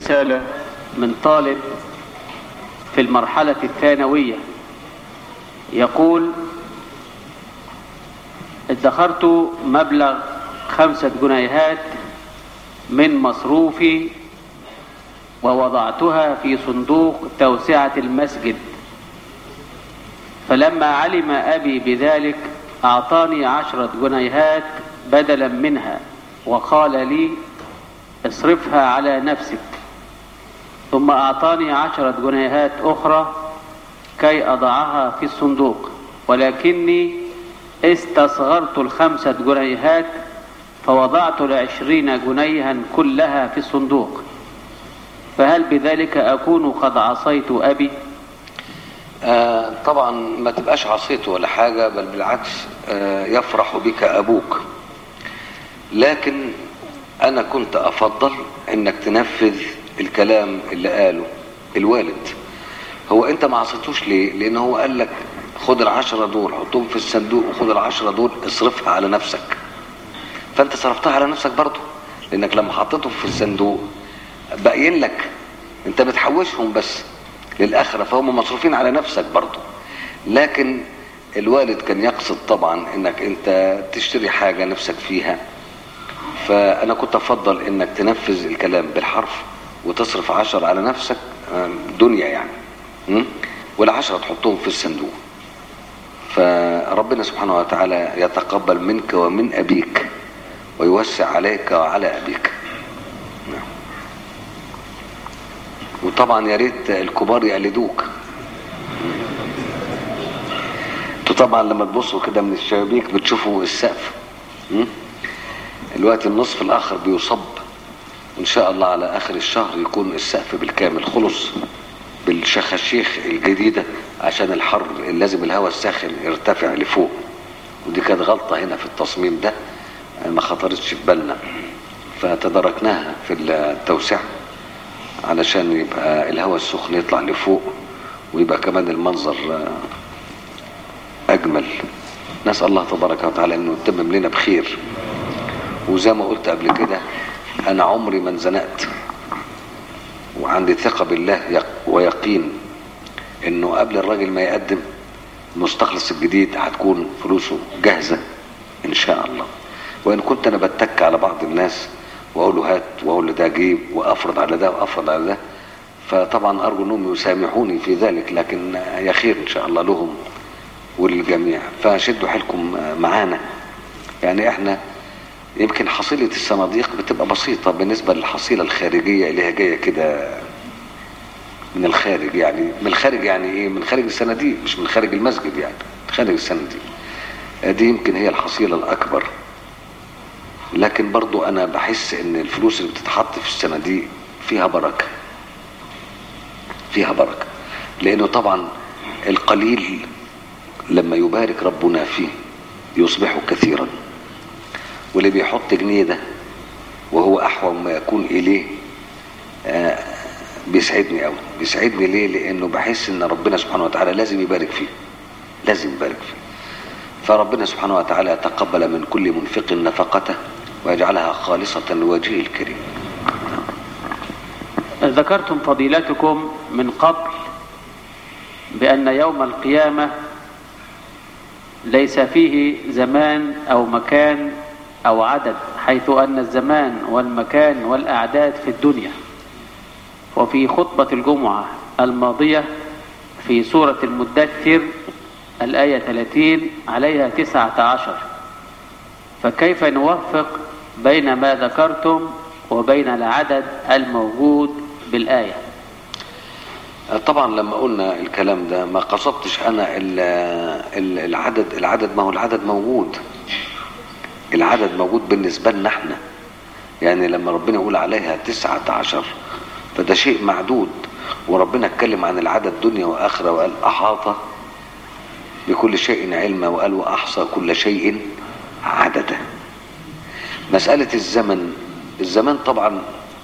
رسالة من طالب في المرحلة الثانوية يقول ادخرت مبلغ خمسة جنيهات من مصروفي ووضعتها في صندوق توسعة المسجد فلما علم أبي بذلك أعطاني عشرة جنيهات بدلا منها وقال لي اصرفها على نفسك ثم أعطاني عشرة جنيهات أخرى كي أضعها في الصندوق ولكني استصغرت الخمسة جنيهات فوضعت العشرين جنيها كلها في الصندوق فهل بذلك أكون قد عصيت أبي آه طبعا ما تبقاش عصيته ولا حاجة بل بالعكس آه يفرح بك أبوك لكن أنا كنت أفضل أنك تنفذ الكلام اللي قاله الوالد هو أنت ما عصيتوش ليه لأن هو قال لك خد العشرة دول حطهم في الصندوق وخد العشرة دول اصرفها على نفسك فأنت صرفتها على نفسك برضه لأنك لما حطيتهم في الصندوق باقيين لك أنت بتحوشهم بس للآخرة فهم مصروفين على نفسك برضه لكن الوالد كان يقصد طبعا انك انت تشتري حاجة نفسك فيها فانا كنت افضل انك تنفذ الكلام بالحرف وتصرف عشر على نفسك دنيا يعني م? والعشرة تحطهم في الصندوق فربنا سبحانه وتعالى يتقبل منك ومن ابيك ويوسع عليك وعلى ابيك وطبعا يا ريت الكبار يقلدوك انتوا طبعا لما تبصوا كده من الشبابيك بتشوفوا السقف الوقت النصف الاخر بيصب ان شاء الله على اخر الشهر يكون السقف بالكامل خلص بالشخاشيخ الجديدة عشان الحر لازم الهواء الساخن يرتفع لفوق ودي كانت غلطة هنا في التصميم ده ما خطرتش في بالنا فتداركناها في التوسعه علشان يبقى الهواء السخن يطلع لفوق ويبقى كمان المنظر اجمل نسال الله تبارك وتعالى انه يتمم لنا بخير وزي ما قلت قبل كده انا عمري ما انزنقت وعندي ثقه بالله ويقين انه قبل الراجل ما يقدم المستخلص الجديد هتكون فلوسه جاهزه ان شاء الله وان كنت انا بتك على بعض الناس واقول له هات واقول له ده جيب وافرض على ده وافرض على ده فطبعا ارجو انهم يسامحوني في ذلك لكن يا خير ان شاء الله لهم وللجميع فشدوا حيلكم معانا يعني احنا يمكن حصيلة الصناديق بتبقى بسيطة بالنسبة للحصيلة الخارجية اللي هي جاية كده من الخارج يعني من الخارج يعني ايه من خارج الصناديق مش من خارج المسجد يعني خارج الصناديق دي يمكن هي الحصيلة الأكبر لكن برضو انا بحس ان الفلوس اللي بتتحط في الصناديق فيها بركة فيها بركة لانه طبعا القليل لما يبارك ربنا فيه يصبح كثيرا واللي بيحط جنيه ده وهو احوج ما يكون اليه آه بيسعدني قوي بيسعدني ليه لانه بحس ان ربنا سبحانه وتعالى لازم يبارك فيه لازم يبارك فيه فربنا سبحانه وتعالى يتقبل من كل منفق نفقته ويجعلها خالصة لوجهه الكريم ذكرتم فضيلتكم من قبل بأن يوم القيامة ليس فيه زمان أو مكان أو عدد حيث أن الزمان والمكان والأعداد في الدنيا وفي خطبة الجمعة الماضية في سورة المدثر الآية 30 عليها 19 فكيف نوفق بين ما ذكرتم وبين العدد الموجود بالآية طبعا لما قلنا الكلام ده ما قصدتش انا العدد العدد ما هو العدد موجود العدد موجود بالنسبة لنا احنا يعني لما ربنا يقول عليها تسعة عشر فده شيء معدود وربنا اتكلم عن العدد دنيا واخرة وقال احاط بكل شيء علما وقال واحصى كل شيء عددا مسألة الزمن الزمان طبعا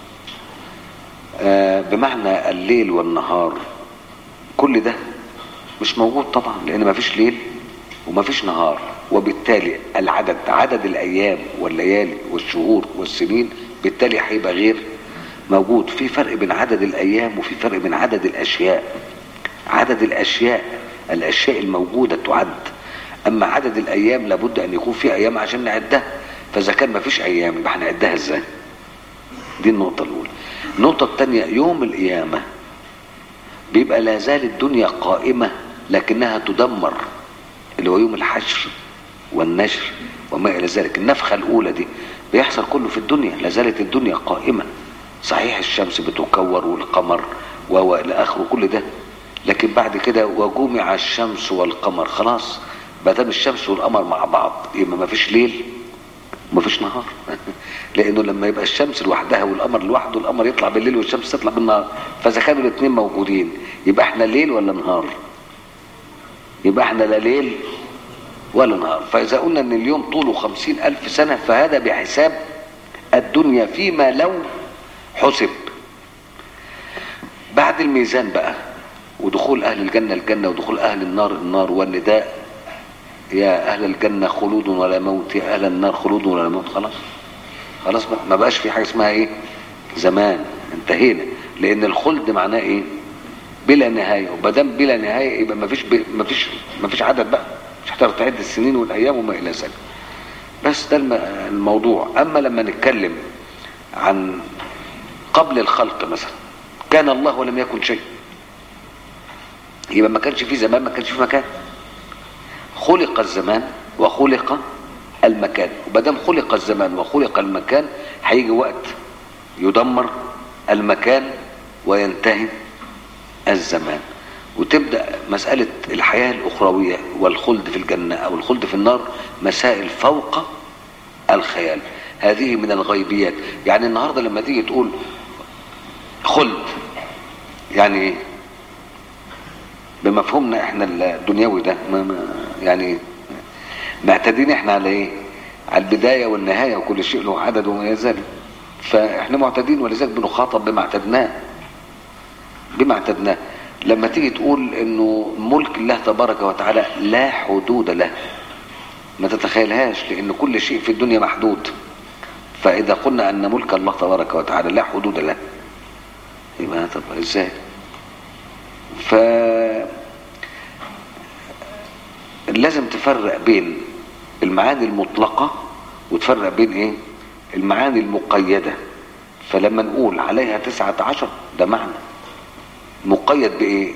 بمعنى الليل والنهار كل ده مش موجود طبعا لان مفيش ليل ومفيش نهار وبالتالي العدد عدد الايام والليالي والشهور والسنين بالتالي هيبقى غير موجود في فرق بين عدد الايام وفي فرق بين عدد الاشياء عدد الاشياء الاشياء الموجوده تعد اما عدد الايام لابد ان يكون في ايام عشان نعدها فاذا كان ما فيش ايام يبقى هنعدها ازاي دي النقطه الاولى النقطه الثانيه يوم القيامه بيبقى لا زال الدنيا قائمه لكنها تدمر اللي هو يوم الحشر والنشر وما الى ذلك النفخه الاولى دي بيحصل كله في الدنيا لا زالت الدنيا قائمه صحيح الشمس بتكور والقمر والى اخره كل ده لكن بعد كده وجمع الشمس والقمر خلاص ما دام الشمس والقمر مع بعض يبقى ما فيش ليل ما فيش نهار لانه لما يبقى الشمس لوحدها والقمر لوحده القمر يطلع بالليل والشمس تطلع بالنهار فاذا كانوا الاثنين موجودين يبقى احنا ليل ولا نهار يبقى احنا لا ليل ولا نهار فاذا قلنا ان اليوم طوله خمسين الف سنة فهذا بحساب الدنيا فيما لو حسب بعد الميزان بقى ودخول اهل الجنة الجنة ودخول اهل النار النار والنداء يا اهل الجنة خلود ولا موت يا اهل النار خلود ولا موت خلاص خلاص بقى ما بقاش في حاجة اسمها ايه زمان انتهينا لان الخلد معناه ايه بلا نهاية ومادام بلا نهاية يبقى ما فيش ما فيش ما فيش عدد بقى مش هتقدر تعد السنين والايام وما الى ذلك بس ده الم- الموضوع اما لما نتكلم عن قبل الخلق مثلا كان الله ولم يكن شيء يبقى ما كانش في زمان ما كانش في مكان خلق الزمان وخلق المكان ومادام خلق الزمان وخلق المكان هيجي وقت يدمر المكان وينتهي الزمان وتبدا مساله الحياه الاخرويه والخلد في الجنه او الخلد في النار مسائل فوق الخيال هذه من الغيبيات يعني النهارده لما تيجي تقول خلد يعني ايه بمفهومنا احنا الدنيوي ده ما ما يعني معتادين احنا على ايه على البدايه والنهايه وكل شيء له عدد وما الى ذلك فاحنا معتادين ولذلك بنخاطب بما اعتدناه بما اعتدناه لما تيجي تقول انه ملك الله تبارك وتعالى لا حدود له ما تتخيلهاش لان كل شيء في الدنيا محدود فاذا قلنا ان ملك الله تبارك وتعالى لا حدود له يبقى طب ازاي ف لازم تفرق بين المعاني المطلقة وتفرق بين ايه المعاني المقيدة فلما نقول عليها تسعة عشر ده معنى مقيد بايه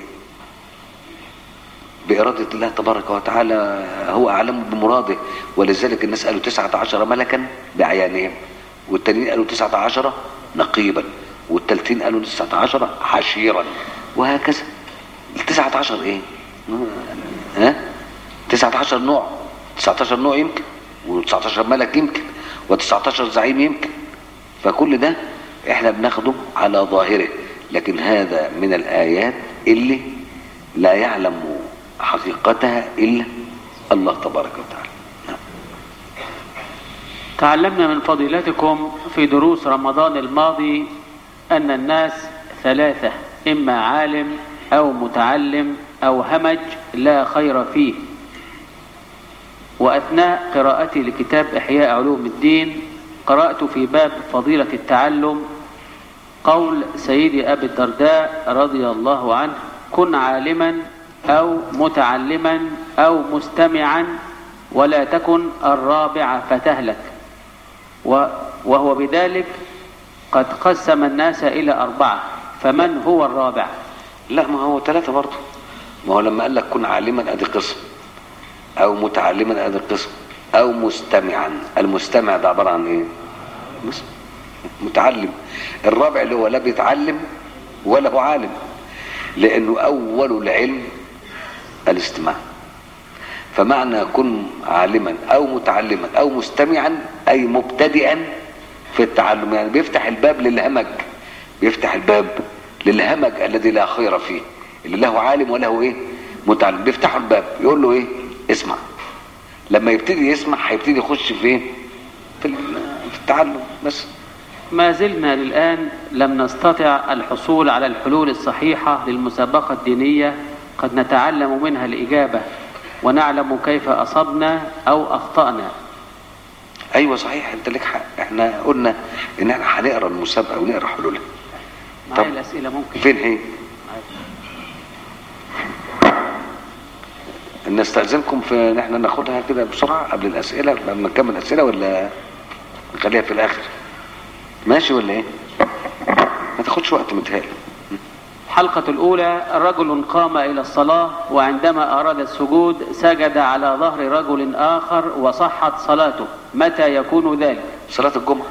بإرادة الله تبارك وتعالى هو أعلم بمراده ولذلك الناس قالوا تسعة عشر ملكا بعيانهم والتانيين قالوا تسعة عشر نقيبا والتالتين قالوا تسعة عشر حشيرا وهكذا التسعة عشر ايه ها تسعة عشر نوع تسعة عشر نوع يمكن وتسعة عشر ملك يمكن وتسعة عشر زعيم يمكن فكل ده احنا بناخده على ظاهره لكن هذا من الآيات اللي لا يعلم حقيقتها إلا الله تبارك وتعالى نعم. تعلمنا من فضيلتكم في دروس رمضان الماضي أن الناس ثلاثة إما عالم أو متعلم أو همج لا خير فيه وأثناء قراءتي لكتاب إحياء علوم الدين قرأت في باب فضيلة التعلم قول سيدي أبي الدرداء رضي الله عنه كن عالما أو متعلما أو مستمعا ولا تكن الرابع فتهلك و- وهو بذلك قد قسم الناس إلى أربعة فمن هو الرابع لا ما هو ثلاثة برضه ما هو لما قال لك كن عالما ادي قسم او متعلما ادي قسم او مستمعا المستمع ده عبارة عن ايه بس متعلم الرابع اللي هو لا بيتعلم ولا هو عالم لانه اول العلم الاستماع فمعنى كن عالما او متعلما او مستمعا اي مبتدئا في التعلم يعني بيفتح الباب للهمج بيفتح الباب للهمج الذي لا خير فيه اللي له عالم وله ايه متعلم بيفتحوا الباب يقول له ايه اسمع لما يبتدي يسمع هيبتدي يخش في ايه في ال- في التعلم بس ما زلنا للآن لم نستطع الحصول على الحلول الصحيحة للمسابقة الدينية قد نتعلم منها الإجابة ونعلم كيف أصبنا أو أخطأنا ايوه صحيح انت لك حق احنا قلنا ان احنا هنقرا المسابقه ونقرا حلولها معايا طب. الأسئلة ممكن فين هي معايا. نستأذنكم في ان احنا ناخدها كده بسرعة قبل الأسئلة قبل ما نكمل الأسئلة ولا نخليها في الآخر ماشي ولا ايه ما تاخدش وقت متهيألي الحلقة الأولى رجل قام إلى الصلاة وعندما أراد السجود سجد على ظهر رجل آخر وصحت صلاته متى يكون ذلك صلاة الجمعة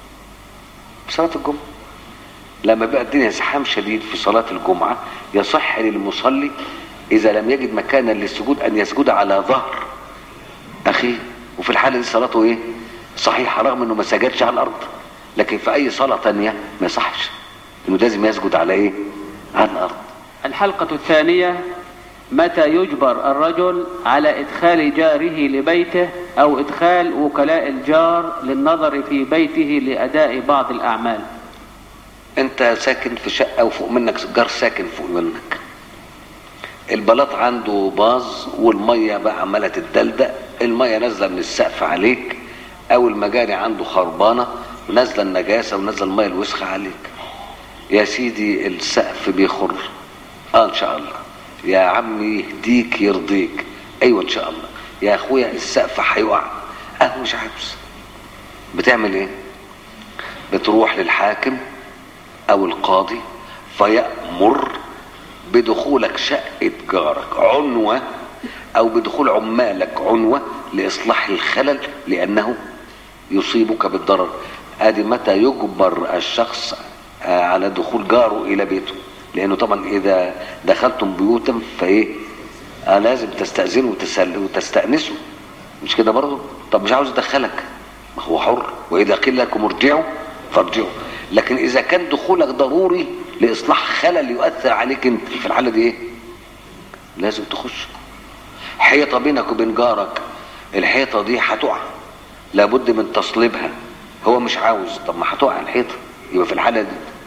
صلاة الجمعة لما بقى الدنيا زحام شديد في صلاة الجمعة يصح للمصلي إذا لم يجد مكانا للسجود أن يسجد على ظهر أخيه وفي الحالة دي صلاته إيه؟ صحيحة رغم إنه ما سجدش على الأرض لكن في أي صلاة تانية ما يصحش إنه لازم يسجد على إيه؟ على الأرض الحلقة الثانية متى يجبر الرجل على إدخال جاره لبيته أو إدخال وكلاء الجار للنظر في بيته لأداء بعض الأعمال انت ساكن في شقه وفوق منك جار ساكن فوق منك البلاط عنده باظ والميه بقى عماله تتدلدق الميه نازله من السقف عليك او المجاري عنده خربانه ونازله النجاسه ونازله الميه الوسخه عليك يا سيدي السقف بيخر اه ان شاء الله يا عمي يهديك يرضيك ايوه ان شاء الله يا اخويا السقف هيقع اه مش عاوز بتعمل ايه بتروح للحاكم او القاضي فيأمر بدخولك شقة جارك عنوة او بدخول عمالك عنوة لاصلاح الخلل لانه يصيبك بالضرر ادي متى يجبر الشخص آه، على دخول جاره الى بيته لانه طبعا اذا دخلتم بيوتا فايه آه لازم تستأذنوا وتسل- وتستأنسوا مش كده برضه طب مش عاوز يدخلك ما هو حر واذا قيل لكم ارجعوا فارجعوا لكن اذا كان دخولك ضروري لاصلاح خلل يؤثر عليك انت في الحاله دي ايه لازم تخش حيطه بينك وبين جارك الحيطه دي هتقع لابد من تصليبها هو مش عاوز طب ما هتقع الحيطه يبقى في الحاله دي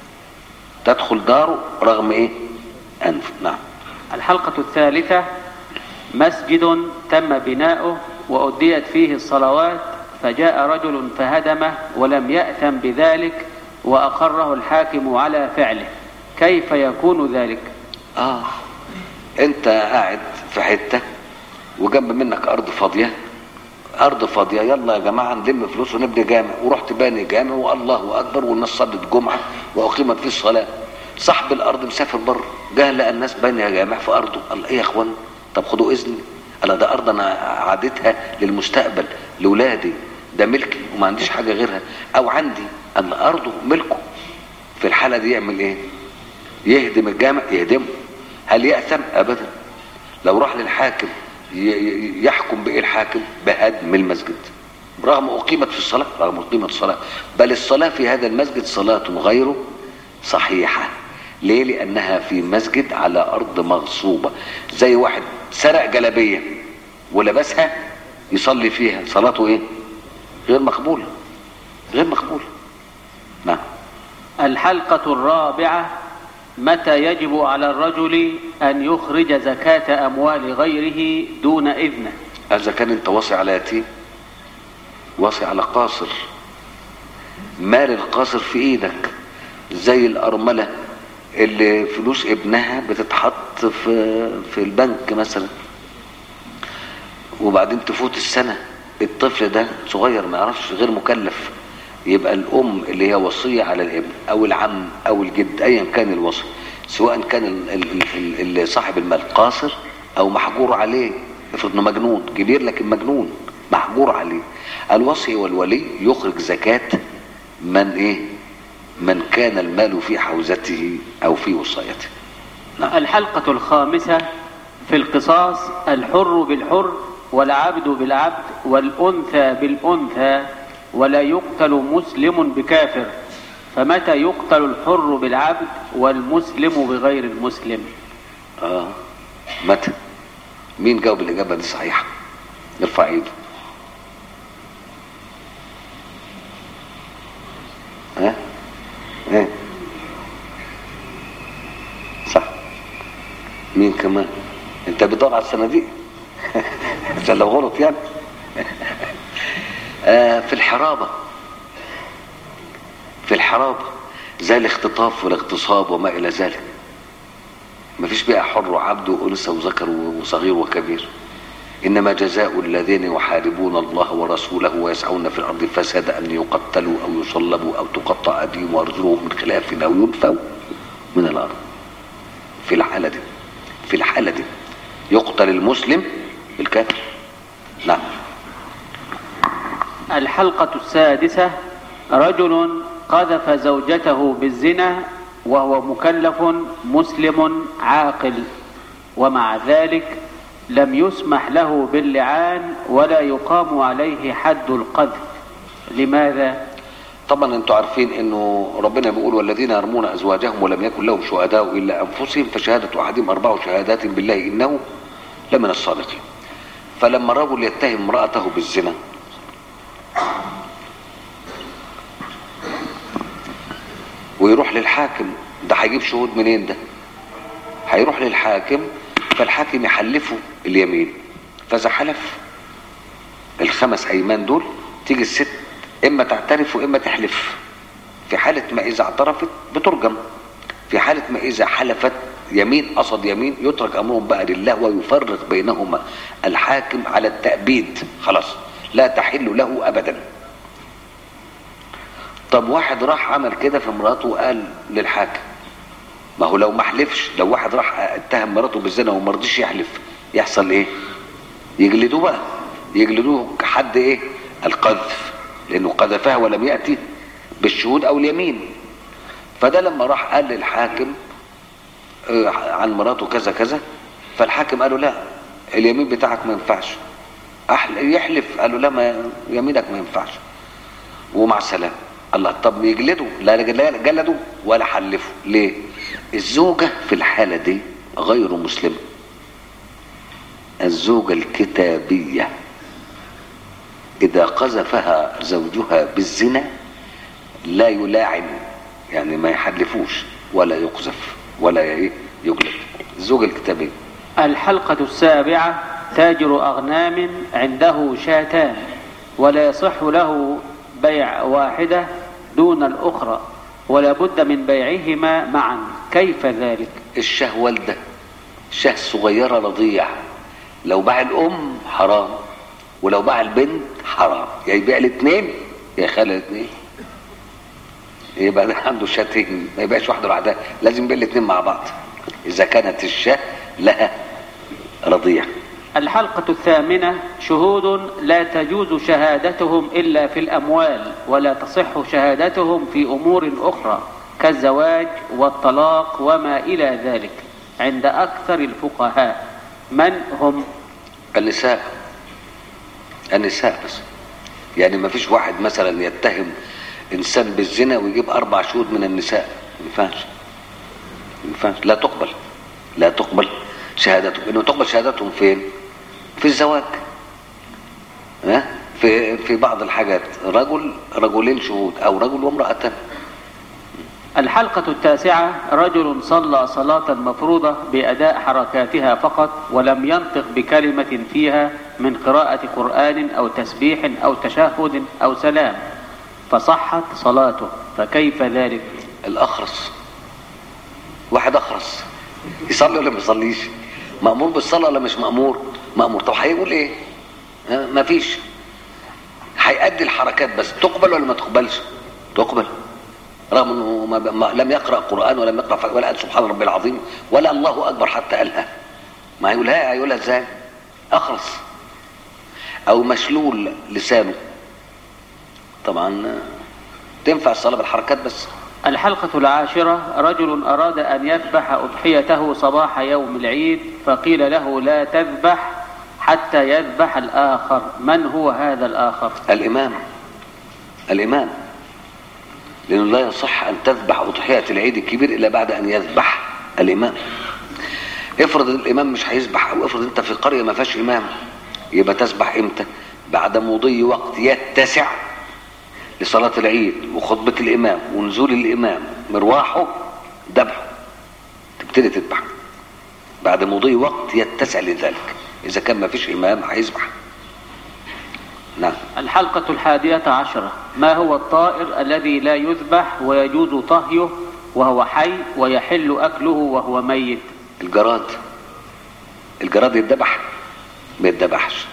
تدخل داره رغم ايه انف نعم الحلقة الثالثة مسجد تم بناؤه وأديت فيه الصلوات فجاء رجل فهدمه ولم يأثم بذلك وأقره الحاكم على فعله كيف يكون ذلك اه انت قاعد في حته وجنب منك ارض فاضيه ارض فاضيه يلا يا جماعه نلم فلوس ونبني جامع ورحت باني جامع والله اكبر والناس صلت جمعه واقيمت فيه الصلاه صاحب الارض مسافر بره جه لقى الناس بانيه جامع في ارضه قال ايه يا اخوان طب خدوا اذني قال ده ارض انا عادتها للمستقبل لاولادي ده ملكي وما عنديش حاجه غيرها او عندي قال ارضه ملكه في الحاله دي يعمل ايه يهدم الجامع يهدمه هل يأثم ابدا لو راح للحاكم ي- ي- يحكم بايه الحاكم بهدم المسجد رغم اقيمت في الصلاه رغم اقيمت الصلاه بل الصلاه في هذا المسجد صلاه غير صحيحه ليه لانها في مسجد على ارض مغصوبه زي واحد سرق جلابيه ولبسها يصلي فيها صلاته ايه غير مقبوله غير مقبوله نعم الحلقة الرابعة متى يجب على الرجل أن يخرج زكاة أموال غيره دون إذنه إذا كان أنت واصي على يتيم واصي على قاصر مال القاصر في إيدك زي الأرملة اللي فلوس ابنها بتتحط في في البنك مثلا وبعدين تفوت السنة الطفل ده صغير ما يعرفش غير مكلف يبقى الأم اللي هي وصية على الابن أو العم أو الجد أيا كان الوصي سواء كان ال- ال- ال- ال- صاحب المال قاصر أو محجور عليه افرض انه مجنون كبير لكن مجنون محجور عليه الوصي والولي يخرج زكاة من ايه من كان المال في حوزته او في وصايته نعم الحلقة الخامسة في القصاص الحر بالحر والعبد بالعبد والأنثى بالأنثى ولا يقتل مسلم بكافر فمتى يقتل الحر بالعبد والمسلم بغير المسلم اه متى مين جاوب الاجابه دي صحيحه يرفع ايده ها ها صح مين كمان انت بتدور على الصناديق عشان لو غلط يعني آه في الحرابه في الحرابه زي الاختطاف والاغتصاب وما الى ذلك مفيش بقى حر وعبد وانثى وذكر وصغير وكبير انما جزاء الذين يحاربون الله ورسوله ويسعون في الارض فسادا ان يقتلوا او يصلبوا او تقطع ايديهم وارجلهم من خلاف او ينفوا من الارض في الحاله دي في الحاله دي يقتل المسلم بالكافر نعم الحلقة السادسة رجل قذف زوجته بالزنا وهو مكلف مسلم عاقل ومع ذلك لم يسمح له باللعان ولا يقام عليه حد القذف لماذا طبعا انتوا عارفين انه ربنا بيقول والذين يرمون ازواجهم ولم يكن لهم شهداء الا انفسهم فشهاده احدهم اربع شهادات بالله انه لمن الصادقين فلما الرجل يتهم امراته بالزنا ويروح للحاكم ده هيجيب شهود منين ده هيروح للحاكم فالحاكم يحلفه اليمين فاذا حلف الخمس ايمان دول تيجي الست اما تعترف واما تحلف في حالة ما اذا اعترفت بترجم في حالة ما اذا حلفت يمين قصد يمين يترك امرهم بقى لله ويفرق بينهما الحاكم على التأبيد خلاص لا تحل له ابدا طب واحد راح عمل كده في مراته وقال للحاكم ما هو لو ما حلفش لو واحد راح اتهم مراته بالزنا وما رضيش يحلف يحصل ايه يجلدوه بقى يجلدوه كحد ايه القذف لانه قذفها ولم ياتي بالشهود او اليمين فده لما راح قال للحاكم آه، عن مراته كذا كذا فالحاكم قال له لا اليمين بتاعك ما ينفعش أحل- يحلف قال له لا ما يمينك ما ينفعش ومع السلامه الله طب يجلدوا لا لا جلدوا ولا حلفوا ليه الزوجة في الحالة دي غير مسلمة الزوجة الكتابية إذا قذفها زوجها بالزنا لا يلاعن يعني ما يحلفوش ولا يقذف ولا إيه يجلد الزوجة الكتابية الحلقة السابعة تاجر أغنام عنده شاتان ولا يصح له بيع واحدة دون الأخرى ولا بد من بيعهما معا كيف ذلك الشه والدة شه صغيرة رضيع لو باع الأم حرام ولو باع البنت حرام يا يبيع الاثنين يا يخلي الاثنين يبقى ده عنده شاتين ما يبقاش واحدة لوحدها لازم يبيع الاثنين مع بعض إذا كانت الشاه لها رضيع الحلقة الثامنة شهود لا تجوز شهادتهم إلا في الأموال ولا تصح شهادتهم في أمور أخرى كالزواج والطلاق وما إلى ذلك عند أكثر الفقهاء من هم النساء النساء بس يعني ما فيش واحد مثلا يتهم انسان بالزنا ويجيب اربع شهود من النساء ما ينفعش ما ينفعش لا تقبل لا تقبل شهادتهم انه تقبل شهادتهم فين في الزواج ها في في بعض الحاجات رجل رجلين شهود او رجل وامرأتان الحلقة التاسعة رجل صلى صلاة مفروضة بأداء حركاتها فقط ولم ينطق بكلمة فيها من قراءة قرآن أو تسبيح أو تشهد أو سلام فصحت صلاته فكيف ذلك الاخرس واحد اخرس يصلي ولا ما يصليش مامور بالصلاه ولا مش مامور مامور طب هيقول ايه ها، ما فيش هيأدي الحركات بس تقبل ولا ما تقبلش تقبل رغم انه ما ما لم يقرا قران ولم يقرا ف- ولا قال سبحان ربي العظيم ولا الله اكبر حتى قالها ما هيقولها هيقولها ازاي اخرس او مشلول لسانه طبعا آه، تنفع الصلاه بالحركات بس الحلقة العاشرة رجل أراد أن يذبح أضحيته صباح يوم العيد فقيل له لا تذبح حتى يذبح الآخر من هو هذا الآخر الإمام الإمام لأنه لا يصح أن تذبح أضحية العيد الكبير إلا بعد أن يذبح الإمام افرض الإمام مش هيذبح أو افرض أنت في قرية ما فيهاش إمام يبقى تذبح إمتى؟ بعد مضي وقت يتسع لصلاة العيد وخطبة الإمام ونزول الإمام مروحه ذبحه تبتدي تذبح بعد مضي وقت يتسع لذلك إذا كان ما فيش إمام هيذبح نعم الحلقة الحادية عشرة ما هو الطائر الذي لا يذبح ويجوز طهيه وهو حي ويحل أكله وهو ميت الجراد الجراد يتذبح ما يتذبحش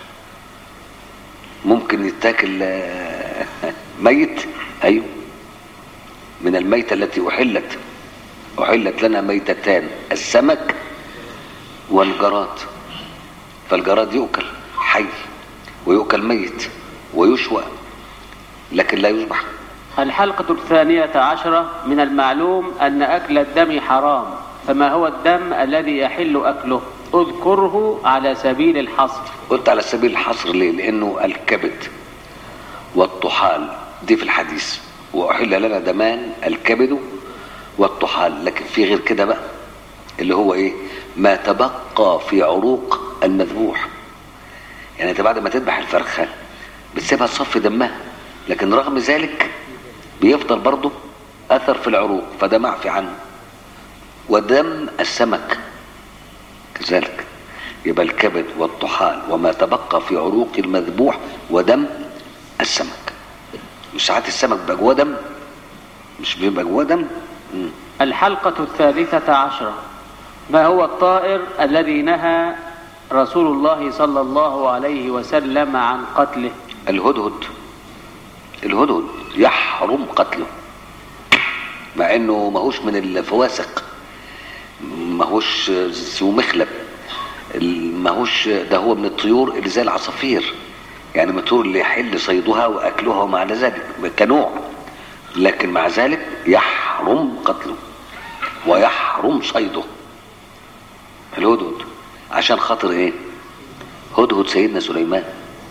ممكن يتاكل آه، ميت ايوه من الميتة التي احلت احلت لنا ميتتان السمك والجراد فالجراد يؤكل حي ويؤكل ميت ويشوى لكن لا يذبح الحلقة الثانية عشرة من المعلوم أن أكل الدم حرام فما هو الدم الذي يحل أكله اذكره على سبيل الحصر قلت على سبيل الحصر ليه لانه الكبد والطحال دي في الحديث واحل لنا دمان الكبد والطحال لكن في غير كده بقى اللي هو ايه ما تبقى في عروق المذبوح يعني انت بعد ما تذبح الفرخه بتسيبها تصفي دمها لكن رغم ذلك بيفضل برضه اثر في العروق فده معفي عنه ودم السمك كذلك يبقى الكبد والطحال وما تبقى في عروق المذبوح ودم السمك مش ساعات السمك بيبقى جواه دم مش بيبقى جواه دم مم. الحلقة الثالثة عشرة ما هو الطائر الذي نهى رسول الله صلى الله عليه وسلم عن قتله الهدهد الهدهد يحرم قتله مع انه ماهوش من الفواسق ماهوش ذو مخلب ماهوش ده هو من الطيور اللي زي العصافير يعني من الطيور اللي يحل صيدها واكلها ومع ذلك كنوع لكن مع ذلك يحرم قتله ويحرم صيده الهدهد عشان خاطر ايه هدهد سيدنا سليمان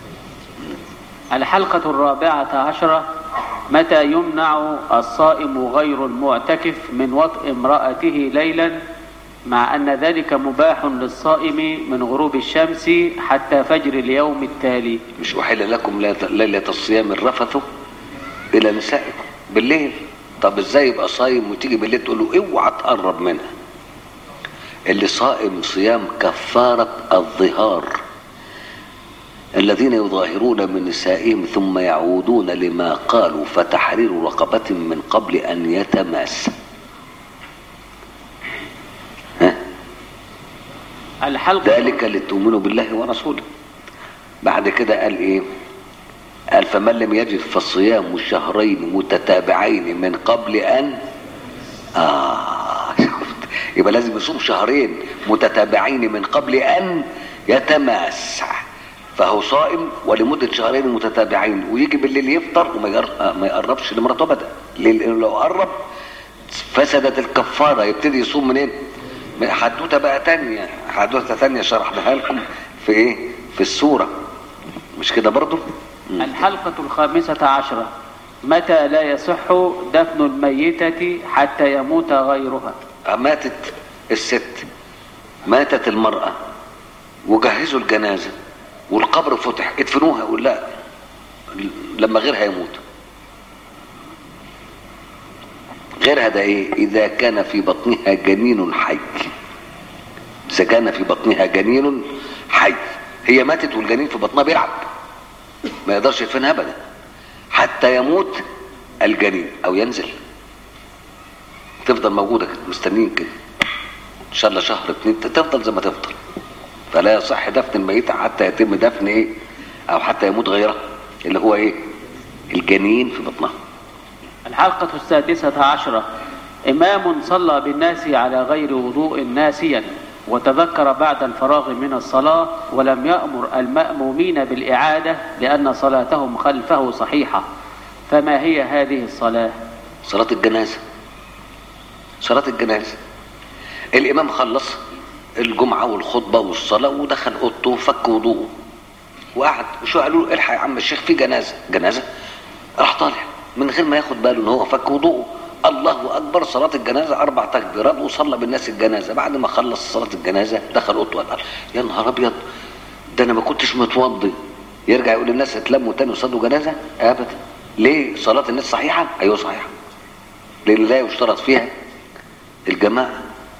الحلقة الرابعة عشرة متى يمنع الصائم غير المعتكف من وطء امرأته ليلا مع أن ذلك مباح للصائم من غروب الشمس حتى فجر اليوم التالي مش أحل لكم ليلة الصيام الرفث إلى نسائكم بالليل طب ازاي يبقى صايم وتيجي بالليل تقول له اوعى تقرب منها اللي صائم صيام كفارة الظهار الذين يظاهرون من نسائهم ثم يعودون لما قالوا فتحرير رقبة من قبل أن يتماس ها؟ الحلقة ذلك لتؤمنوا بالله ورسوله بعد كده قال ايه قال فمن لم يجد فالصيام شهرين متتابعين من قبل ان اه شفت يبقى لازم يصوم شهرين متتابعين من قبل ان يتماس فهو صائم ولمدة شهرين متتابعين ويجي بالليل يفطر وما يقر- ما يقربش لمراته ابدا ليه؟ لأنه لو قرب فسدت الكفارة يبتدي يصوم منين؟ من حدوته بقى تانية حدوته تانية شرحناها لكم في ايه؟ في السورة مش كده برضو؟ مم. الحلقة الخامسة عشرة متى لا يصح دفن الميتة حتى يموت غيرها ماتت الست ماتت المرأة وجهزوا الجنازة والقبر فتح ادفنوها يقول لا لما غيرها يموت غيرها ده ايه اذا كان في بطنها جنين حي اذا كان في بطنها جنين حي هي ماتت والجنين في بطنها بيلعب ما يقدرش يدفنها ابدا حتى يموت الجنين او ينزل تفضل موجوده كده مستنيين كده ان شاء الله شهر اتنين تفضل زي ما تفضل فلا يصح دفن الميت حتى يتم دفن ايه او حتى يموت غيرها اللي هو ايه الجنين في بطنها الحلقة السادسة عشرة إمام صلى بالناس على غير وضوء ناسيا وتذكر بعد الفراغ من الصلاة ولم يأمر المأمومين بالإعادة لأن صلاتهم خلفه صحيحة فما هي هذه الصلاة صلاة الجنازة صلاة الجنازة الإمام خلص الجمعة والخطبة والصلاة ودخل أوضته وفك وضوءه وقعد وشو قالوا له الحق يا عم الشيخ في جنازة جنازة راح طالع من غير ما ياخد باله ان هو فك وضوءه الله اكبر صلاه الجنازه اربع تكبيرات وصلى بالناس الجنازه بعد ما خلص صلاه الجنازه دخل اوضته وقال يا نهار ابيض ده انا ما كنتش متوضي يرجع يقول للناس اتلموا تاني وصلوا جنازه ابدا ليه صلاه الناس صحيحه ايوه صحيحه لان لا يشترط فيها الجماعه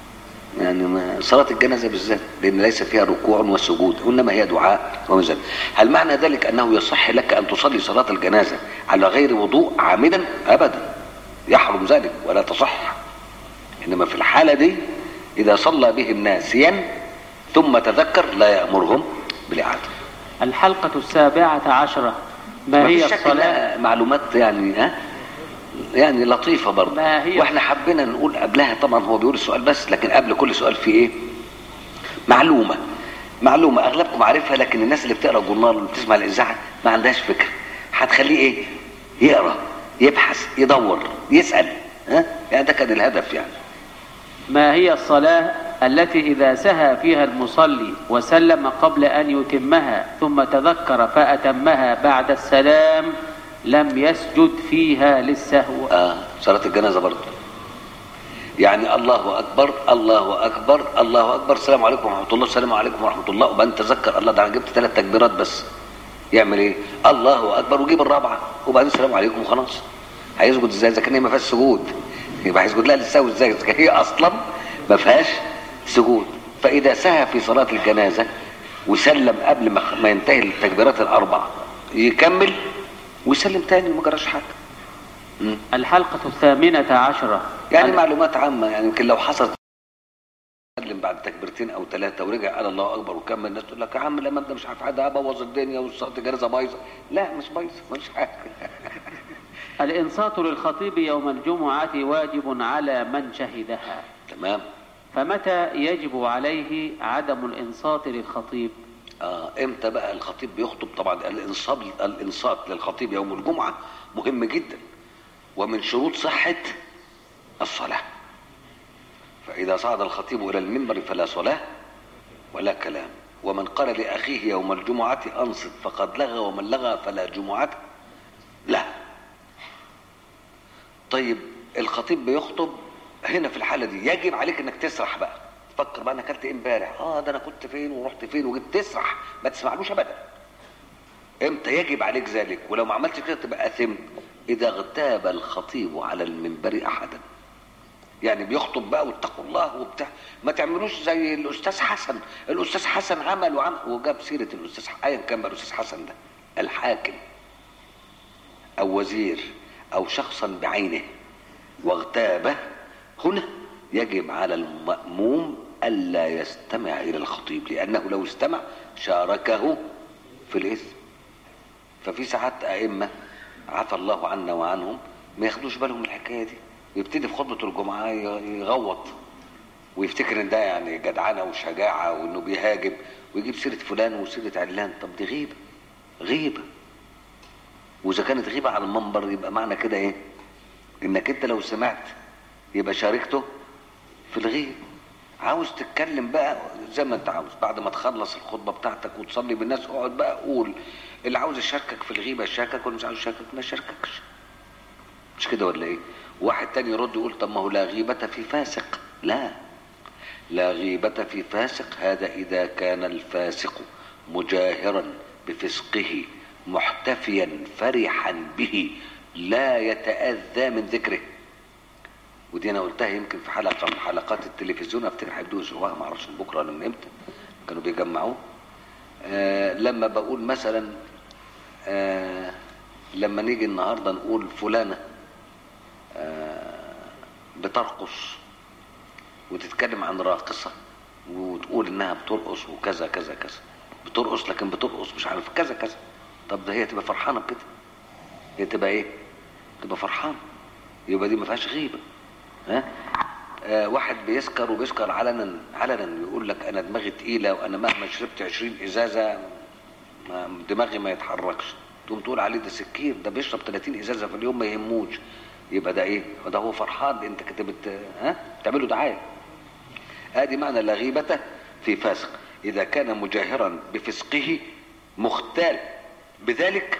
يعني ما صلاة الجنازة بالذات لأن ليس فيها ركوع وسجود وإنما هي دعاء ومزاد هل معنى ذلك أنه يصح لك أن تصلي صلاة الجنازة على غير وضوء عامدا أبدا يحرم ذلك ولا تصح إنما في الحالة دي إذا صلى بهم ناسيا ثم تذكر لا يأمرهم بالإعادة الحلقة السابعة عشرة ما ما هي فيش شك الصلاة إنها معلومات يعني ها يعني لطيفة برضه ما هي- واحنا حبينا نقول قبلها طبعا هو بيقول السؤال بس لكن قبل كل سؤال في ايه معلومة معلومة اغلبكم عارفها لكن الناس اللي بتقرا الجورنال واللي بتسمع الاذاعة ما عندهاش فكرة هتخليه ايه يقرا يبحث يدور يسأل ها يعني ده كان الهدف يعني ما هي الصلاة التي إذا سهى فيها المصلي وسلم قبل أن يتمها ثم تذكر فأتمها بعد السلام لم يسجد فيها للسهو اه صلاة الجنازة برضه يعني الله اكبر الله اكبر الله اكبر السلام عليكم ورحمه الله السلام عليكم ورحمه الله وبعدين تذكر الله ده انا جبت ثلاث تكبيرات بس يعمل ايه الله اكبر ويجيب الرابعه وبعدين السلام عليكم وخلاص هيسجد ازاي اذا كان هي ما فيهاش سجود يبقى هيسجد لها للسهو ازاي اذا كان هي اصلا ما فيهاش سجود فاذا سهى في صلاه الجنازه وسلم قبل ما ما ينتهي التكبيرات الاربع يكمل ويسلم تاني وما جراش حاجه مم. الحلقة الثامنة عشرة يعني ال- معلومات عامة يعني يمكن لو حصلت سلم بعد تكبيرتين او ثلاثة ورجع قال الله اكبر وكمل الناس تقول لك يا عم الامام ده مش عارف حاجة ابوظ الدنيا والصلاة الجنازة بايظة لا مش بايظة مش حاجة الإنصات للخطيب يوم الجمعة واجب على من شهدها تمام فمتى يجب عليه عدم الإنصات للخطيب اه امتى بقى الخطيب بيخطب طبعا الانصات الانصات للخطيب يوم الجمعة مهم جدا ومن شروط صحة الصلاة فإذا صعد الخطيب إلى المنبر فلا صلاة ولا كلام ومن قال لأخيه يوم الجمعة أنصت فقد لغى ومن لغى فلا جمعة له طيب الخطيب بيخطب هنا في الحالة دي يجب عليك انك تسرح بقى تفكر بقى انا اكلت ايه امبارح اه ده انا كنت فين ورحت فين وجيت تسرح ما تسمعلوش ابدا امتى يجب عليك ذلك ولو ما عملتش كده تبقى اثم اذا اغتاب الخطيب على المنبر احدا يعني بيخطب بقى واتقوا الله وبتاع ما تعملوش زي الاستاذ حسن الاستاذ حسن عمل وعمل وجاب سيره الاستاذ ايا كان بقى الاستاذ حسن ده الحاكم او وزير او شخصا بعينه واغتابه هنا يجب على المأموم ألا يستمع إلى الخطيب لأنه لو استمع شاركه في الإثم ففي ساعات أئمة عفى الله عنا وعنهم ما ياخدوش بالهم من الحكاية دي يبتدي في خطبة الجمعة يغوط ويفتكر ان ده يعني جدعنة وشجاعة وانه بيهاجم ويجيب سيرة فلان وسيرة علان طب دي غيبة غيبة واذا كانت غيبة على المنبر يبقى معنى كده ايه انك انت لو سمعت يبقى شاركته في الغيب عاوز تتكلم بقى زي ما انت عاوز بعد ما تخلص الخطبة بتاعتك وتصلي بالناس اقعد بقى قول اللي عاوز يشاركك في الغيبة يشاركك واللي مش عاوز يشاركك ما يشارككش مش كده ولا ايه واحد تاني يرد يقول طب ما هو لا غيبة في فاسق لا لا غيبة في فاسق هذا إذا كان الفاسق مجاهرا بفسقه محتفيا فرحا به لا يتأذى من ذكره ودي انا قلتها يمكن في حلقه من حلقات التلفزيون افتكر هيبدوا يسووها ما اعرفش بكره ولا من امتى كانوا بيجمعوه آه لما بقول مثلا آه لما نيجي النهارده نقول فلانه آه بترقص وتتكلم عن راقصه وتقول انها بترقص وكذا كذا كذا بترقص لكن بترقص مش عارف كذا كذا طب ده هي تبقى فرحانه بكده هي تبقى ايه تبقى فرحانه يبقى دي ما فيهاش غيبه ها آه واحد بيسكر وبيسكر علنا علنا يقول لك انا دماغي تقيله وانا مهما شربت 20 ازازه ما دماغي ما يتحركش تقوم تقول عليه ده سكير ده بيشرب 30 ازازه في اليوم ما يهموش يبقى ده ايه ده هو فرحان انت كنت بت ها تعمله دعايه ادي معنى لا غيبه في فاسق اذا كان مجاهرا بفسقه مختال بذلك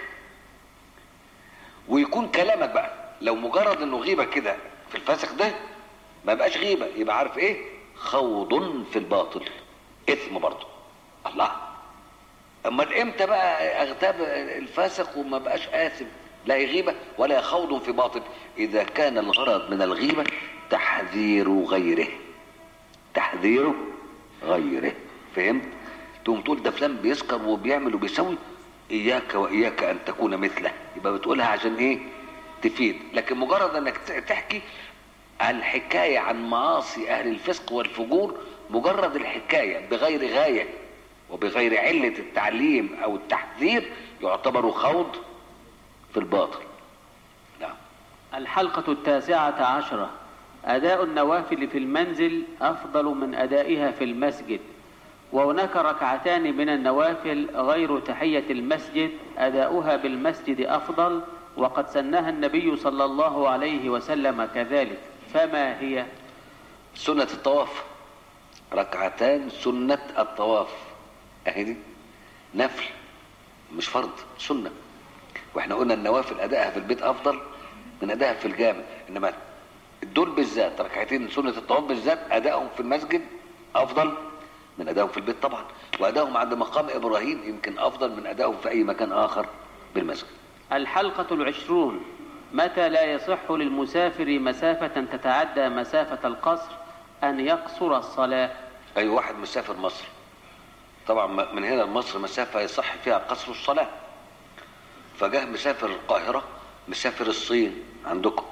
ويكون كلامك بقى لو مجرد انه غيبه كده في الفاسق ده ما بقاش غيبه يبقى عارف ايه خوض في الباطل اثم برضه الله امال امتى بقى اغتاب الفاسق وما بقاش اثم لا هي غيبه ولا هي خوض في باطل اذا كان الغرض من الغيبه تحذير غيره تحذير غيره فهمت تقوم تقول ده فلان بيسكر وبيعمل وبيسوي اياك واياك ان تكون مثله يبقى بتقولها عشان ايه تفيد لكن مجرد انك تحكي الحكاية عن معاصي اهل الفسق والفجور مجرد الحكاية بغير غاية وبغير علة التعليم او التحذير يعتبر خوض في الباطل نعم الحلقة التاسعة عشرة أداء النوافل في المنزل أفضل من أدائها في المسجد وهناك ركعتان من النوافل غير تحية المسجد أداؤها بالمسجد أفضل وقد سنها النبي صلى الله عليه وسلم كذلك فما هي سنة الطواف ركعتان سنة الطواف اهي دي نفل مش فرض سنة واحنا قلنا النوافل ادائها في البيت افضل من ادائها في الجامع انما دول بالذات ركعتين سنة الطواف بالذات ادائهم في المسجد افضل من ادائهم في البيت طبعا وادائهم عند مقام ابراهيم يمكن افضل من ادائهم في اي مكان اخر بالمسجد الحلقة العشرون متى لا يصح للمسافر مسافة تتعدى مسافة القصر أن يقصر الصلاة اي واحد مسافر مصر طبعا من هنا لمصر مسافة يصح فيها قصر الصلاة فجاه مسافر القاهرة مسافر الصين عندكم